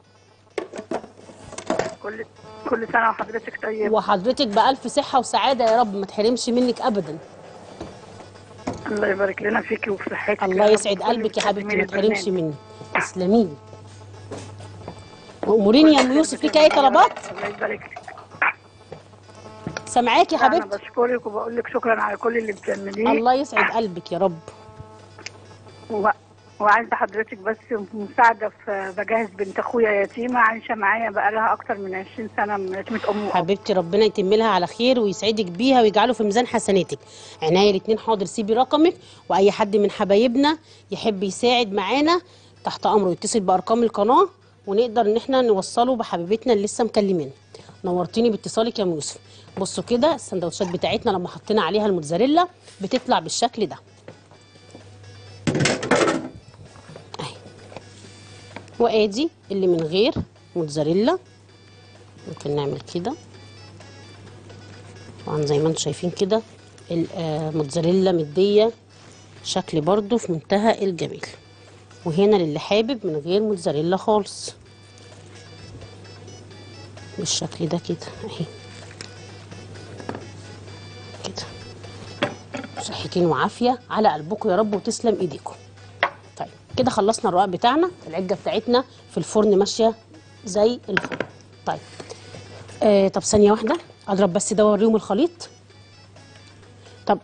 كل كل سنه وحضرتك طيب وحضرتك بألف صحة وسعادة يا رب ما تحرمش منك أبدا الله يبارك لنا فيكي وفي صحتك الله يا رب. يسعد كل قلبك يا حبيبتي ما مستخدمين تحرمش البرنامج. مني تسلمي لي وأموريني يا أم يوسف فيك أي طلبات الله يبارك لك سامعاكي يا انا حبيبتي بشكرك وبقول لك شكرا على كل اللي بتعمليه الله يسعد قلبك يا رب و... وعايزه حضرتك بس مساعده في بجهز بنت اخويا يتيمه عايشه معايا بقالها اكتر من 20 سنه من يتيمه ام وأب. حبيبتي ربنا يتم لها على خير ويسعدك بيها ويجعله في ميزان حسناتك عناية الاتنين حاضر سيبي رقمك واي حد من حبايبنا يحب يساعد معانا تحت امره يتصل بارقام القناه ونقدر ان احنا نوصله بحبيبتنا اللي لسه مكلمين نورتيني باتصالك يا أم يوسف بصوا كده السندوتشات بتاعتنا لما حطينا عليها الموتزاريلا بتطلع بالشكل ده اهي وادي اللي من غير موتزاريلا ممكن نعمل كده طبعا زي ما انتم شايفين كده الموتزاريلا مديه شكل برضو في منتهى الجمال وهنا للي حابب من غير موتزاريلا خالص بالشكل ده كده اهي كده صحتين وعافيه على قلبكم يا رب وتسلم ايديكم طيب كده خلصنا الرقاق بتاعنا العجه بتاعتنا في الفرن ماشيه زي الفل طيب آه طب ثانيه واحده اضرب بس ده واوريهم الخليط طب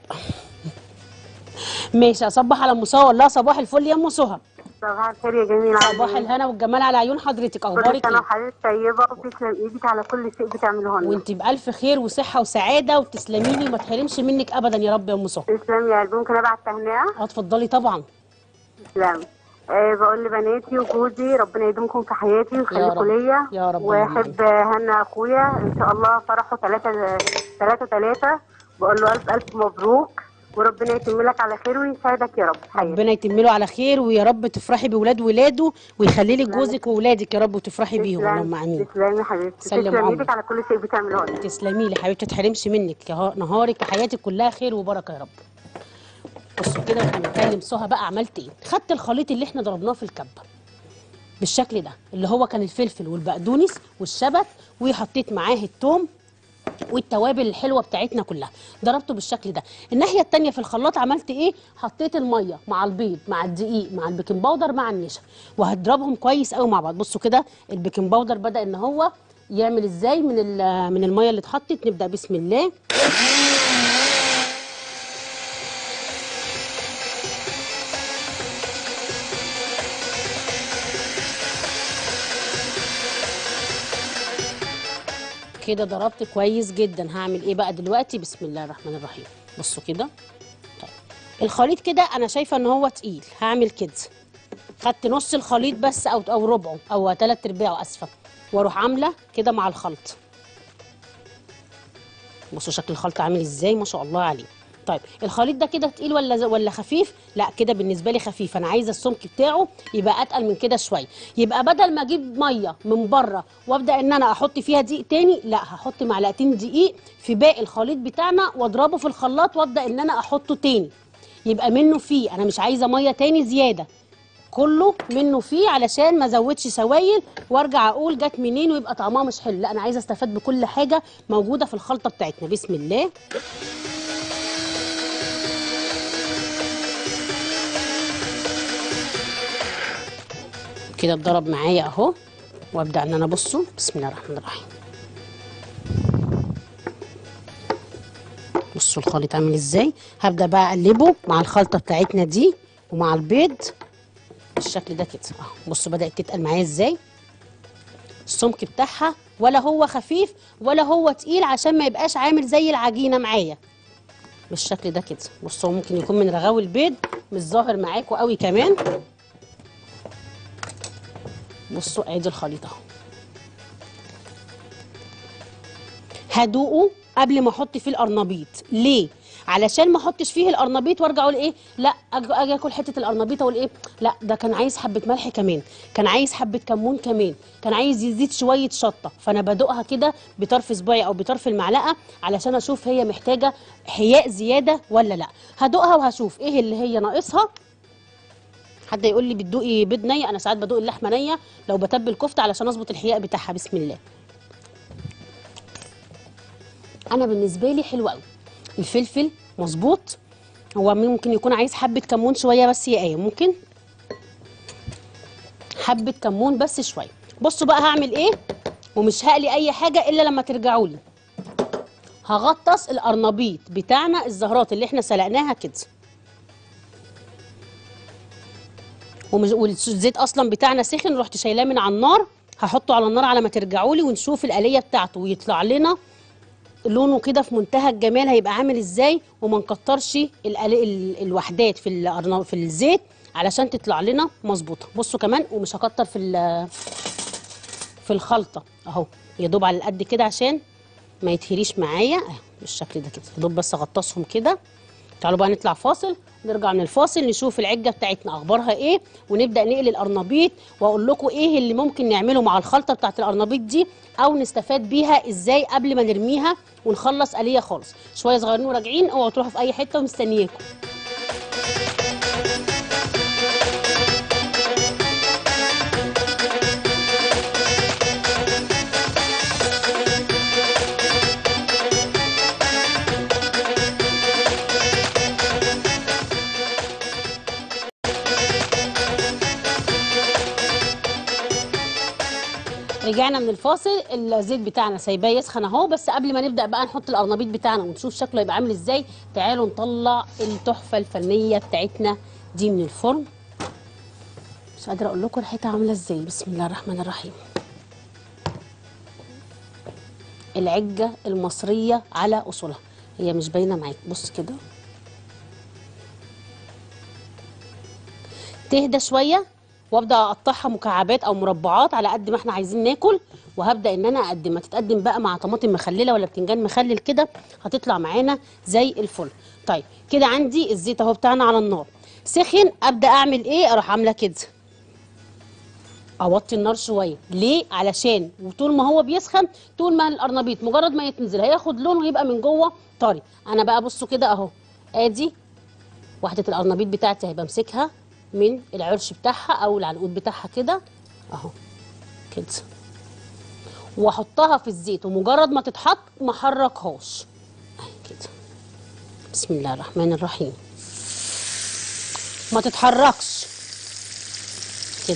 ماشي اصبح على ام سهى والله صباح الفل يا ام سهى صباح الخير يا جميل صباح الهنا والجمال على عيون حضرتك كل اخبارك سنة ايه وحضرتك طيبة وتسلم ايدك على كل شيء بتعمله لنا وانت بالف خير وصحه وسعاده وتسلمي لي وما تحرمش منك ابدا يا رب يا ام سهى تسلم يا قلبي ممكن ابعت تهنئة اه اتفضلي طبعا تسلم أه بقول لبناتي وجوزي ربنا يديمكم في حياتي رب. ويخليكم ليا يا رب واحب هنا اخويا ان شاء الله فرحه ثلاثة ثلاثة ثلاثة بقول له الف الف مبروك وربنا يتم لك على خير ويسعدك يا رب حياتي ربنا يتم له على خير ويا رب تفرحي بولاد ولاده ويخلي لك جوزك وولادك يا رب وتفرحي بيهم اللهم امين تسلمي يا حبيبتي سلم تسلم عمرك. ايدك على كل شيء بتعمله لنا تسلمي لي حبيبتي ما تحرمش منك يا ها- نهارك وحياتك كلها خير وبركه يا رب بصوا كده واحنا بنتكلم سهى بقى عملت ايه خدت الخليط اللي احنا ضربناه في الكبه بالشكل ده اللي هو كان الفلفل والبقدونس والشبت وحطيت معاه التوم والتوابل الحلوه بتاعتنا كلها ضربته بالشكل ده الناحيه التانية في الخلاط عملت ايه حطيت الميه مع البيض مع الدقيق مع البيكنج باودر مع النشا وهضربهم كويس قوي مع بعض بصوا كده البيكنج باودر بدا ان هو يعمل ازاي من ال- من الميه اللي اتحطت نبدا بسم الله كده ضربت كويس جدا هعمل ايه بقى دلوقتي بسم الله الرحمن الرحيم بصوا كده طيب الخليط كده انا شايفه ان هو تقيل هعمل كده خدت نص الخليط بس او او ربعه او ثلاث ارباعه اسفه واروح عامله كده مع الخلط بصوا شكل الخلط عامل ازاي ما شاء الله عليه طيب الخليط ده كده تقيل ولا ز- ولا خفيف لا كده بالنسبه لي خفيف انا عايزه السمك بتاعه يبقى اتقل من كده شويه يبقى بدل ما اجيب ميه من بره وابدا ان انا احط فيها دقيق تاني لا هحط معلقتين دقيق في باقي الخليط بتاعنا واضربه في الخلاط وابدا ان انا احطه تاني يبقى منه فيه انا مش عايزه ميه تاني زياده كله منه فيه علشان ما ازودش سوائل وارجع اقول جت منين ويبقى طعمها مش حلو لا انا عايزه استفاد بكل حاجه موجوده في الخلطه بتاعتنا بسم الله كده اتضرب معايا اهو وابدا ان انا بصوا بسم الله الرحمن الرحيم بصوا الخليط عامل ازاي هبدا بقى اقلبه مع الخلطه بتاعتنا دي ومع البيض بالشكل ده كده اهو بصوا بدات تتقل معايا ازاي السمك بتاعها ولا هو خفيف ولا هو تقيل عشان ما يبقاش عامل زي العجينه معايا بالشكل ده كده بصوا هو ممكن يكون من رغاوي البيض مش ظاهر معاكم قوي كمان بصوا ادي الخليط اهو هدوقه قبل ما احط فيه القرنبيط ليه علشان ما احطش فيه القرنبيط وارجع اقول ايه لا اجي أجي اكل حته القرنبيط اقول ايه لا ده كان عايز حبه ملح كمان كان عايز حبه كمون كمان كان عايز يزيد شويه شطه فانا بدوقها كده بطرف صباعي او بطرف المعلقه علشان اشوف هي محتاجه حياء زياده ولا لا هدوقها وهشوف ايه اللي هي ناقصها حد يقول لي بتدوقي بيض ني انا ساعات بدوق اللحمه نيه لو بتبل كفته علشان اظبط الحياء بتاعها بسم الله انا بالنسبه لي حلو قوي الفلفل مظبوط هو ممكن يكون عايز حبه كمون شويه بس يا ايه ممكن حبه كمون بس شويه بصوا بقى هعمل ايه ومش هقلي اي حاجه الا لما ترجعوا لي هغطس القرنبيط بتاعنا الزهرات اللي احنا سلقناها كده ومش والزيت اصلا بتاعنا سخن رحت شايلاه من على النار هحطه على النار على ما ترجعوا لي ونشوف الآلية بتاعته ويطلع لنا لونه كده في منتهى الجمال هيبقى عامل ازاي وما نكترش ال- ال- الوحدات في الأرنا- في الزيت علشان تطلع لنا مظبوطه بصوا كمان ومش هكتر في ال- في الخلطه اهو يا دوب على القد كده عشان ما يتهريش معايا اهو بالشكل ده كده يا دوب بس اغطسهم كده تعالوا بقى نطلع فاصل نرجع من الفاصل نشوف العجه بتاعتنا اخبارها ايه ونبدا نقلي القرنبيط واقول لكم ايه اللي ممكن نعمله مع الخلطه بتاعت القرنبيط دي او نستفاد بيها ازاي قبل ما نرميها ونخلص قليه خالص شويه صغيرين وراجعين اوعوا تروحوا في اي حته ومستنياكم رجعنا من الفاصل الزيت بتاعنا سايباه يسخن اهو بس قبل ما نبدا بقى نحط القرنبيط بتاعنا ونشوف شكله هيبقى عامل ازاي تعالوا نطلع التحفه الفنيه بتاعتنا دي من الفرن مش قادره اقول لكم ريحتها عامله ازاي بسم الله الرحمن الرحيم العجه المصريه على اصولها هي مش باينه معاك بص كده تهدى شويه وابدا اقطعها مكعبات او مربعات على قد ما احنا عايزين ناكل وهبدا ان انا اقدمها تتقدم بقى مع طماطم مخلله ولا بتنجان مخلل كده هتطلع معانا زي الفل طيب كده عندي الزيت اهو بتاعنا على النار سخن ابدا اعمل ايه اروح عامله كده اوطي النار شويه ليه علشان وطول ما هو بيسخن طول ما القرنبيط مجرد ما يتنزل هياخد لون ويبقى من جوه طري انا بقى بصوا كده اهو ادي وحده القرنبيط بتاعتي هيبقى امسكها من العرش بتاعها او العنقود بتاعها كده اهو كده واحطها في الزيت ومجرد ما تتحط ما احركهاش اهي كده بسم الله الرحمن الرحيم ما تتحركش كده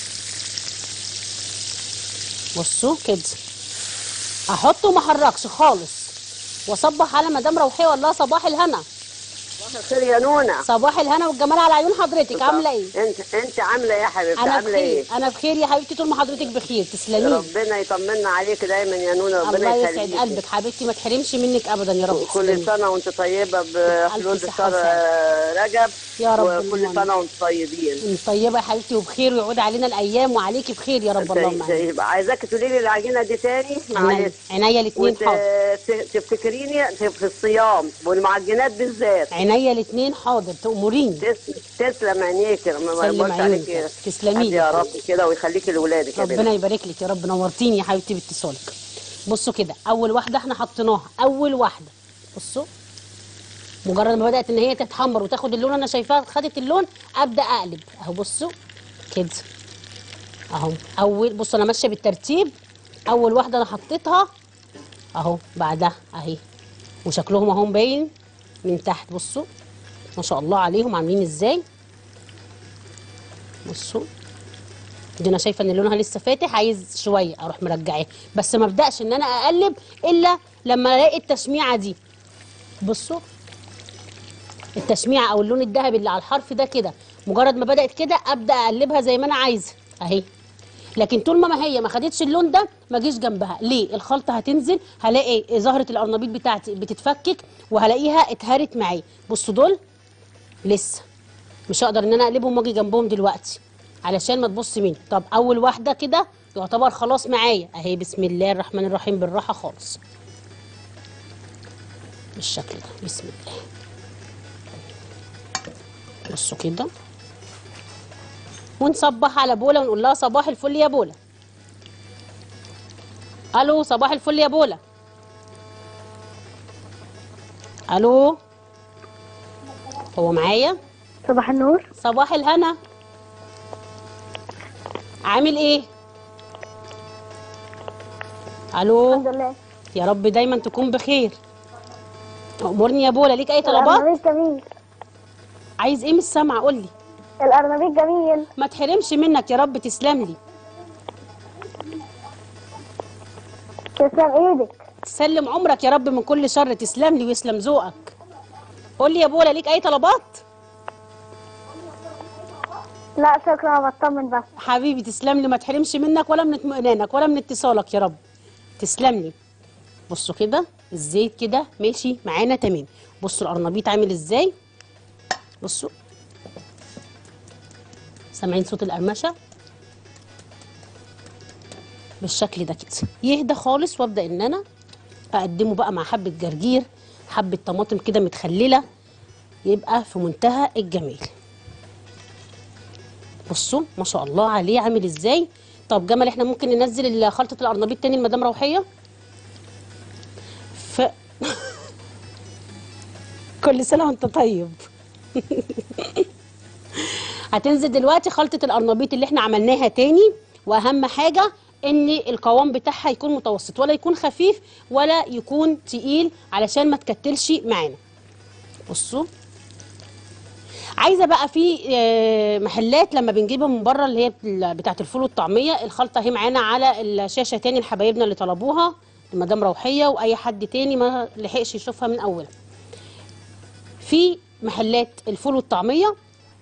بصوا كده احطه ما احركش خالص واصبح على مدام روحيه والله صباح الهنا صباح الخير يا نونا صباح الهنا والجمال على عيون حضرتك عامله ايه انت انت عامله ايه يا حبيبتي انا عامله ايه بخير انا بخير يا حبيبتي طول ما حضرتك بخير تسلمي ربنا يطمنا عليك دايما يا نونا ربنا الله يسعد يخليكي قلبك حبيبتي ما تحرمش منك ابدا يا رب كل تسلمي. سنه وانت طيبه بحلول ألف صحة شهر رجب يا رب وكل اللهم. سنه وانتم طيبين طيبه يا حبيبتي وبخير ويعود علينا الايام وعليكي بخير يا رب اللهم امين يبقى عايزاك تقولي لي العجينه دي تاني معلش عينيا الاثنين حاضر وتفتكريني في الصيام والمعجنات بالذات عينيا الاثنين حاضر تأمريني تسلم تسلم عينيك ما سلم يقولش عليك عيونك. تسلمي لي. يا رب كده ويخليكي لاولادك يا ربنا بنت يبارك لك يا رب نورتيني يا حبيبتي باتصالك بصوا كده اول واحده احنا حطيناها اول واحده بصوا مجرد ما بدات ان هي تتحمر وتاخد اللون انا شايفاها خدت اللون ابدا اقلب اهو بصوا كده اهو اول بصوا انا ماشيه بالترتيب اول واحده انا حطيتها اهو بعدها اهي وشكلهم اهو باين من تحت بصوا ما شاء الله عليهم عاملين ازاي بصوا دي انا شايفه ان لونها لسه فاتح عايز شويه اروح مرجعاه بس ما ابداش ان انا اقلب الا لما الاقي التشميعه دي بصوا التشميعه او اللون الذهبي اللي على الحرف ده كده مجرد ما بدات كده ابدا اقلبها زي ما انا عايزه اهي لكن طول ما ما هي ما خدتش اللون ده ما اجيش جنبها ليه الخلطه هتنزل هلاقي زهره القرنبيط بتاعتي بتتفكك وهلاقيها اتهرت معايا بصوا دول لسه مش هقدر ان انا اقلبهم واجي جنبهم دلوقتي علشان ما تبص مني طب اول واحده كده يعتبر خلاص معايا اهي بسم الله الرحمن الرحيم بالراحه خالص بالشكل ده بسم الله بصوا كده ونصبح على بولا ونقول لها صباح الفل يا بولا الو صباح الفل يا بولا الو هو معايا صباح النور صباح الهنا عامل ايه الو الحمد لله يا رب دايما تكون بخير امرني يا بولا ليك اي طلبات الأرنبيط جميل عايز ايه مش سامعه قول لي الأرنبيط جميل ما تحرمش منك يا رب تسلم لي تسلم إيدك تسلم عمرك يا رب من كل شر تسلم لي ويسلم ذوقك قول لي يا بولا ليك اي طلبات لا شكرا أنا بطمن بس حبيبي تسلم لي ما تحرمش منك ولا من اطمئنانك ولا من اتصالك يا رب تسلم لي بصوا كده الزيت كده ماشي معانا تمام بصوا القرنبيط عامل ازاي بصوا سامعين صوت القرمشه بالشكل ده كده يهدى خالص وابدا ان انا اقدمه بقى مع حبه جرجير حبه طماطم كده متخلله يبقى في منتهى الجمال بصوا ما شاء الله عليه عامل ازاي طب جمل احنا ممكن ننزل خلطه القرنبيط تاني لمدام روحيه ف كل سنه وانت طيب هتنزل دلوقتي خلطه القرنبيط اللي احنا عملناها تاني واهم حاجه ان القوام بتاعها يكون متوسط ولا يكون خفيف ولا يكون تقيل علشان ما تكتلش معانا بصوا عايزه بقى في آه، محلات لما بنجيبها من بره اللي هي بتاعه الفول والطعميه الخلطه اهي معانا على الشاشه تاني لحبايبنا اللي طلبوها مدام روحيه واي حد تاني ما لحقش يشوفها من اولها في محلات الفول والطعميه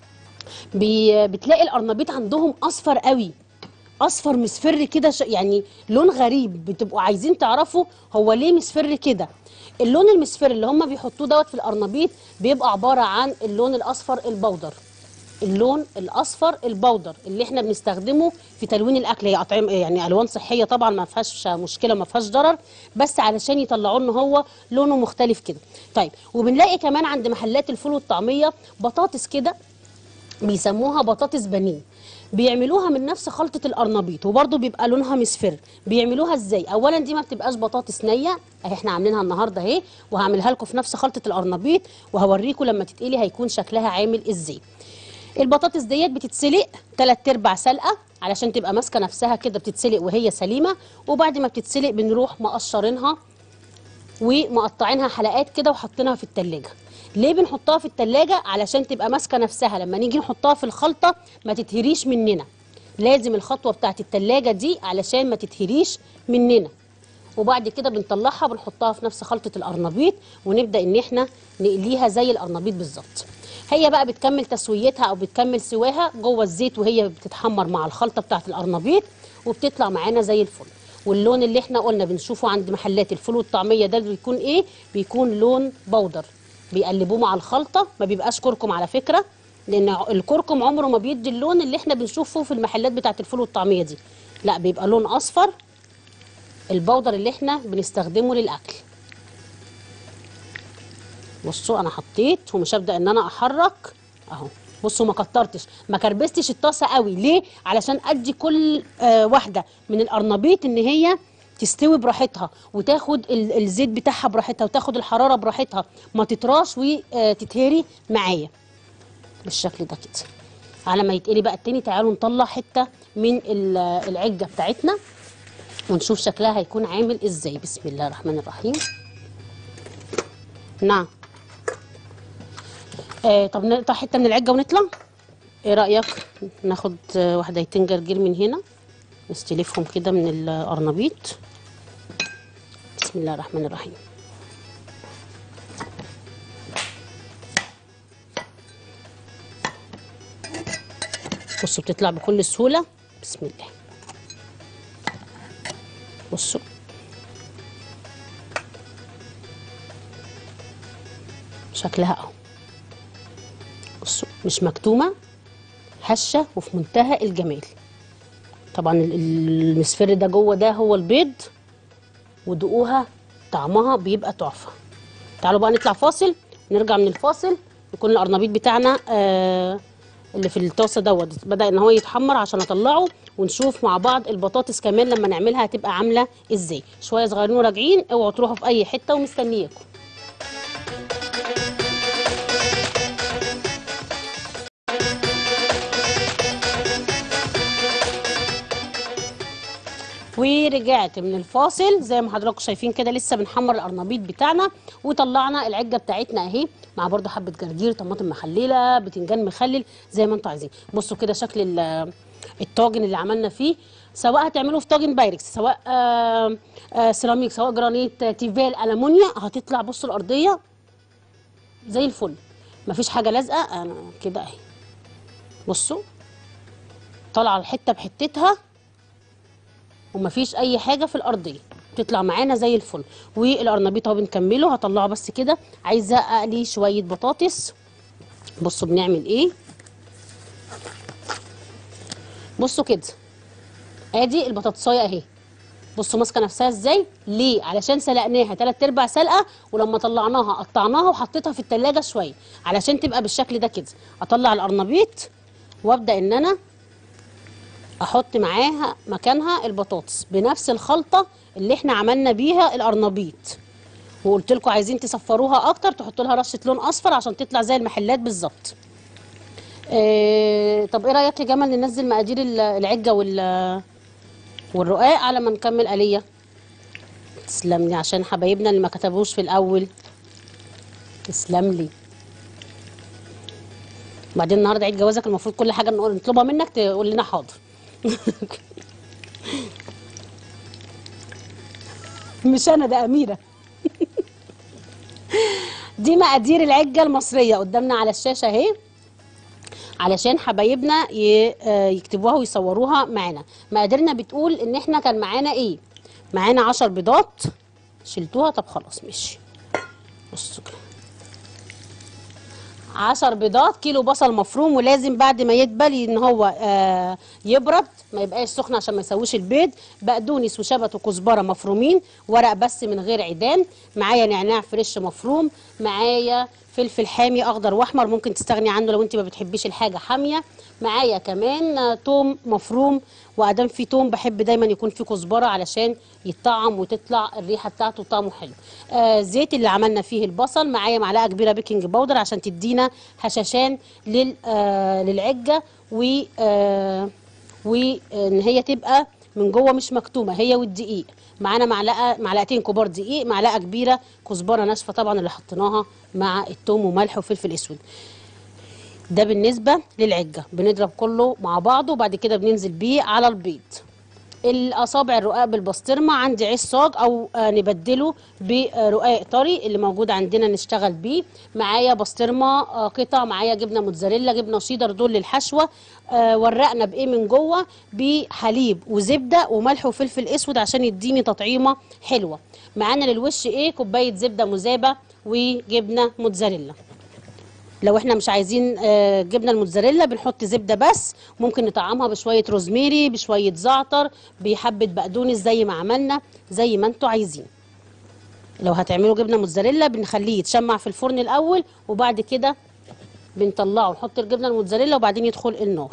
بي بتلاقي القرنبيط عندهم اصفر قوي اصفر مصفر كده ش- يعني لون غريب بتبقوا عايزين تعرفوا هو ليه مصفر كده اللون المصفر اللي هم بيحطوه دوت في القرنبيط بيبقى عباره عن اللون الاصفر البودر اللون الاصفر البودر اللي احنا بنستخدمه في تلوين الاكل هي اطعمه يعني الوان صحيه طبعا ما فيهاش مشكله ما فيهاش ضرر بس علشان يطلعوا ان هو لونه مختلف كده طيب وبنلاقي كمان عند محلات الفول والطعميه بطاطس كده بيسموها بطاطس بانيه بيعملوها من نفس خلطة القرنبيط وبرضه بيبقى لونها مصفر بيعملوها ازاي اولا دي ما بتبقاش بطاطس نية اهي احنا عاملينها النهارده اهي وهعملها لكم في نفس خلطة القرنبيط وهوريكم لما تتقلي هيكون شكلها عامل ازاي البطاطس ديت بتتسلق تلات ارباع سلقه علشان تبقى ماسكه نفسها كده بتتسلق وهي سليمه وبعد ما بتتسلق بنروح مقشرينها ومقطعينها حلقات كده وحاطينها في التلاجة ليه بنحطها في التلاجة علشان تبقى ماسكه نفسها لما نيجي نحطها في الخلطه ما تتهريش مننا لازم الخطوه بتاعت التلاجة دي علشان ما تتهريش مننا وبعد كده بنطلعها بنحطها في نفس خلطه القرنبيط ونبدا ان احنا نقليها زي القرنبيط بالظبط هي بقى بتكمل تسويتها او بتكمل سواها جوه الزيت وهي بتتحمر مع الخلطه بتاعت القرنبيط وبتطلع معانا زي الفل واللون اللي احنا قلنا بنشوفه عند محلات الفول والطعميه ده بيكون ايه بيكون لون بودر بيقلبوه مع الخلطه ما بيبقاش كركم على فكره لان الكركم عمره ما بيدي اللون اللي احنا بنشوفه في المحلات بتاعت الفول والطعميه دي لا بيبقى لون اصفر البودر اللي احنا بنستخدمه للاكل بصوا انا حطيت ومش هبدا ان انا احرك اهو بصوا ما كترتش ما كربستش الطاسه قوي ليه علشان ادي كل آه واحده من القرنبيط ان هي تستوي براحتها وتاخد ال- الزيت بتاعها براحتها وتاخد الحراره براحتها ما تطراش وتتهري معايا بالشكل ده كده على ما يتقلي بقى التاني تعالوا نطلع حته من ال- العجه بتاعتنا ونشوف شكلها هيكون عامل ازاي بسم الله الرحمن الرحيم نعم آه طب نقطع حته من العجه ونطلع ايه رايك ناخد آه، وحدتين جرجير من هنا نستلفهم كده من القرنبيط بسم الله الرحمن الرحيم بصوا بتطلع بكل سهوله بسم الله بصوا شكلها اهو بصوا مش مكتومه هشه وفي منتهى الجمال طبعا ال- ال- المسفر ده جوه ده هو البيض ودقوها طعمها بيبقى تحفه تعالوا بقى نطلع فاصل نرجع من الفاصل يكون القرنبيط بتاعنا آه اللي في الطاسه دوت بدا ان هو يتحمر عشان اطلعه ونشوف مع بعض البطاطس كمان لما نعملها هتبقى عامله ازاي شويه صغيرين وراجعين اوعوا تروحوا في اي حته ومستنياكم ورجعت من الفاصل زي ما حضراتكم شايفين كده لسه بنحمر القرنبيط بتاعنا وطلعنا العجه بتاعتنا اهي مع برضو حبه جرجير طماطم مخلله بتنجان مخلل زي ما انتوا عايزين بصوا كده شكل ال- الطاجن اللي عملنا فيه سواء هتعملوه في طاجن بايركس سواء آه آه سيراميك سواء جرانيت آه، تيفال المونيا هتطلع بصوا الارضيه زي الفل مفيش حاجه لازقه انا كده اهي بصوا طالعه الحته بحتتها ومفيش اي حاجه في الارضيه تطلع معانا زي الفل والقرنبيط اهو بنكمله هطلعه بس كده عايزه اقلي شويه بطاطس بصوا بنعمل ايه بصوا كده ادي البطاطسايه اهي بصوا ماسكه نفسها ازاي ليه علشان سلقناها تلات ارباع سلقه ولما طلعناها قطعناها وحطيتها في التلاجة شويه علشان تبقى بالشكل ده كده اطلع القرنبيط وابدا ان انا احط معاها مكانها البطاطس بنفس الخلطه اللي احنا عملنا بيها القرنبيط وقلت لكم عايزين تصفروها اكتر تحطوا لها رشه لون اصفر عشان تطلع زي المحلات بالظبط إيه طب ايه رايك يا جمال ننزل مقادير ال- العجه وال والرقاق على ما نكمل آلية تسلم لي عشان حبايبنا اللي ما كتبوش في الاول تسلم لي بعدين النهارده عيد جوازك المفروض كل حاجه نقول- نطلبها منك تقول لنا حاضر مش انا ده اميره دي مقادير العجه المصريه قدامنا على الشاشه اهي علشان حبايبنا ي- آه يكتبوها ويصوروها معانا مقاديرنا بتقول ان احنا كان معانا ايه معانا عشر بيضات شلتوها طب خلاص ماشي بصوا كده عشر بيضات كيلو بصل مفروم ولازم بعد ما يدبل ان هو آه يبرد ما يبقاش سخن عشان ما يسويش البيض بقدونس وشبت وكزبره مفرومين ورق بس من غير عيدان معايا نعناع فريش مفروم معايا فلفل حامي اخضر واحمر ممكن تستغني عنه لو انت ما بتحبيش الحاجه حاميه معايا كمان آه، توم مفروم وادام في توم بحب دايما يكون في كزبره علشان يتطعم وتطلع الريحه بتاعته طعمه حلو آه زيت اللي عملنا فيه البصل معايا معلقه كبيره بيكنج باودر عشان تدينا هشاشان لل آه للعجه و آه وان هي تبقى من جوه مش مكتومه هي والدقيق معانا معلقه معلقتين كبار دقيق معلقه كبيره كزبره ناشفه طبعا اللي حطيناها مع التوم وملح وفلفل اسود ده بالنسبه للعجه بنضرب كله مع بعضه وبعد كده بننزل بيه على البيض الاصابع الرقاق بالبسطرمه عندي عيش صاج او آه نبدله برقاق طري اللي موجود عندنا نشتغل بيه معايا بسطرمه آه قطع معايا جبنه موتزاريلا جبنه شيدر دول للحشوه آه ورقنا بايه من جوه بحليب وزبده وملح وفلفل اسود عشان يديني تطعيمه حلوه معانا للوش ايه كوبايه زبده مذابه وجبنه موتزاريلا لو احنا مش عايزين آه، جبنه الموتزاريلا بنحط زبده بس ممكن نطعمها بشويه روزميري بشويه زعتر بحبه بقدونس زي ما عملنا زي ما انتوا عايزين لو هتعملوا جبنه موتزاريلا بنخليه يتشمع في الفرن الاول وبعد كده بنطلعه نحط الجبنه الموتزاريلا وبعدين يدخل النار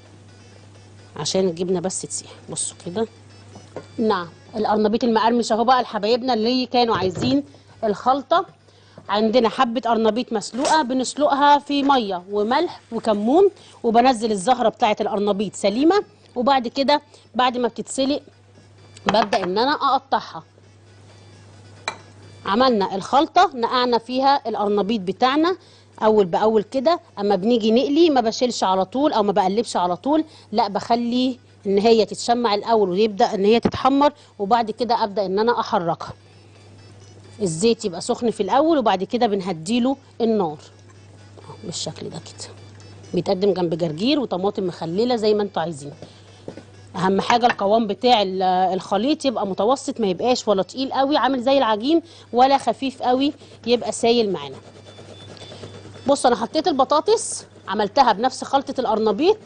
عشان الجبنه بس تسيح بصوا كده نعم القرنبيط المقرمش اهو بقى لحبايبنا اللي كانوا عايزين الخلطه عندنا حبه قرنبيط مسلوقه بنسلقها في ميه وملح وكمون وبنزل الزهره بتاعه القرنبيط سليمه وبعد كده بعد ما بتتسلق ببدا ان انا اقطعها عملنا الخلطه نقعنا فيها القرنبيط بتاعنا اول باول كده اما بنيجي نقلي ما بشيلش على طول او ما بقلبش على طول لا بخلي ان هي تتشمع الاول ويبدا ان هي تتحمر وبعد كده ابدا ان انا احركها الزيت يبقى سخن في الاول وبعد كده بنهديله النار أهو بالشكل ده كده بيتقدم جنب جرجير وطماطم مخلله زي ما انتوا عايزين اهم حاجه القوام بتاع ال- الخليط يبقى متوسط ما يبقاش ولا تقيل قوي عامل زي العجين ولا خفيف قوي يبقى سايل معانا بص انا حطيت البطاطس عملتها بنفس خلطه القرنبيط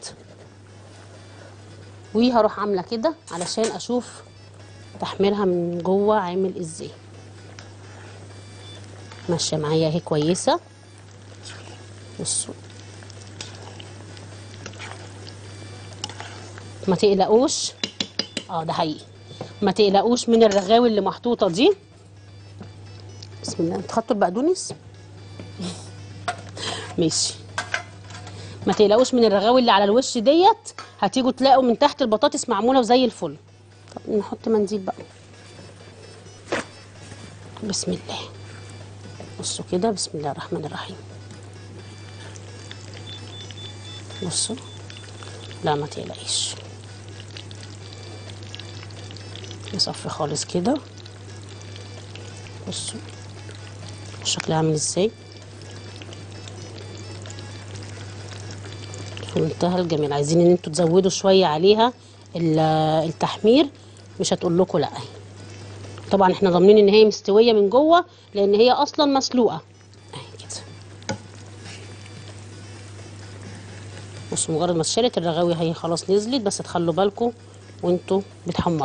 وهروح عامله كده علشان اشوف تحميرها من جوه عامل ازاي ماشيه معايا اهي كويسه بصوا ما تقلقوش اه ده حقيقي ما تقلقوش من الرغاوي اللي محطوطه دي بسم الله انت خدتوا البقدونس ماشي ما تقلقوش من الرغاوي اللي على الوش ديت هتيجوا تلاقوا من تحت البطاطس معموله وزي الفل طب نحط منديل بقى بسم الله بصوا كده بسم الله الرحمن الرحيم بصوا لا ما تقلقيش نصفي خالص كده بصوا شكلها عامل ازاي في منتهى الجمال عايزين ان انتوا تزودوا شويه عليها ال- التحمير مش هتقول لكم لا طبعا احنا ضامنين ان هي مستويه من جوه لان هي اصلا مسلوقه اهي كده بصوا مجرد ما اتشالت الرغاوي هي خلاص نزلت بس تخلوا بالكم وانتوا بتحمروا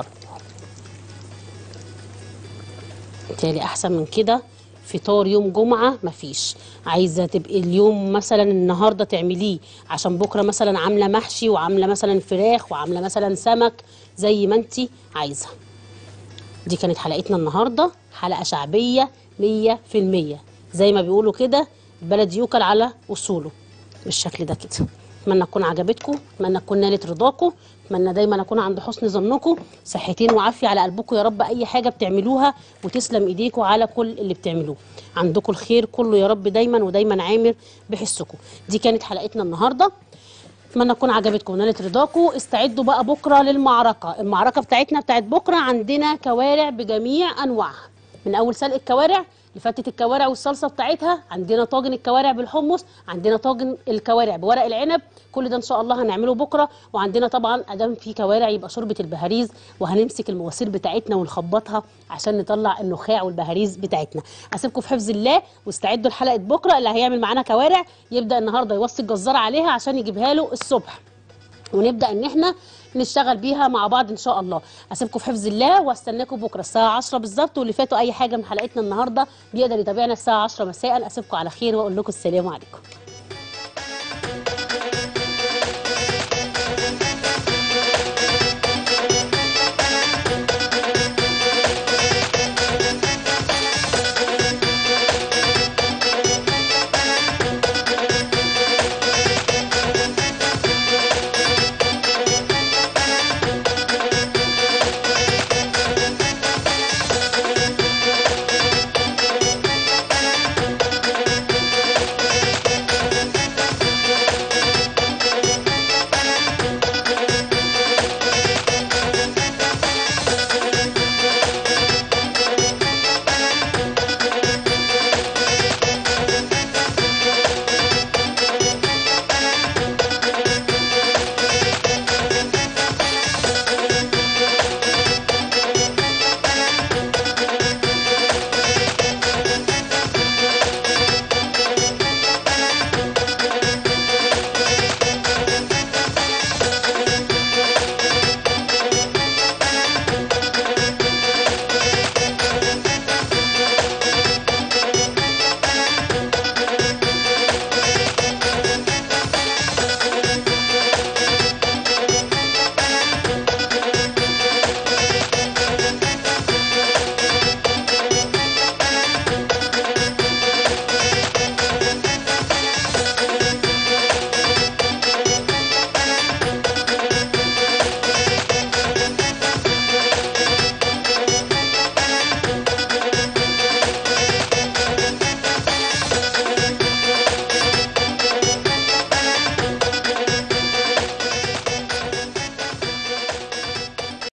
بالتالي احسن من كده فطار يوم جمعة مفيش عايزة تبقي اليوم مثلا النهاردة تعمليه عشان بكرة مثلا عاملة محشي وعاملة مثلا فراخ وعاملة مثلا سمك زي ما انتي عايزة دي كانت حلقتنا النهاردة حلقة شعبية مية في المية زي ما بيقولوا كده البلد يوكل على أصوله بالشكل ده كده اتمنى تكون عجبتكم اتمنى تكون نالت رضاكم اتمنى دايما اكون عند حسن ظنكم صحتين وعافيه على قلبكم يا رب اي حاجه بتعملوها وتسلم ايديكم على كل اللي بتعملوه عندكم الخير كله يا رب دايما ودايما عامر بحسكم دي كانت حلقتنا النهارده اتمنى تكون عجبتكم ونالت رضاكم استعدوا بقى بكره للمعركه المعركه بتاعتنا بتاعت بكره عندنا كوارع بجميع انواعها من اول سلق الكوارع لفتة الكوارع والصلصة بتاعتها عندنا طاجن الكوارع بالحمص عندنا طاجن الكوارع بورق العنب كل ده ان شاء الله هنعمله بكره وعندنا طبعا ادام في كوارع يبقى شوربه البهاريز وهنمسك المواسير بتاعتنا ونخبطها عشان نطلع النخاع والبهاريز بتاعتنا اسيبكم في حفظ الله واستعدوا لحلقه بكره اللي هيعمل معانا كوارع يبدا النهارده يوصي الجزار عليها عشان يجيبها له الصبح ونبدا ان احنا نشتغل بيها مع بعض ان شاء الله اسيبكم في حفظ الله واستناكم بكره الساعه 10 بالظبط واللي فاتوا اي حاجه من حلقتنا النهارده بيقدر يتابعنا الساعه 10 مساء اسيبكم على خير واقول لكم السلام عليكم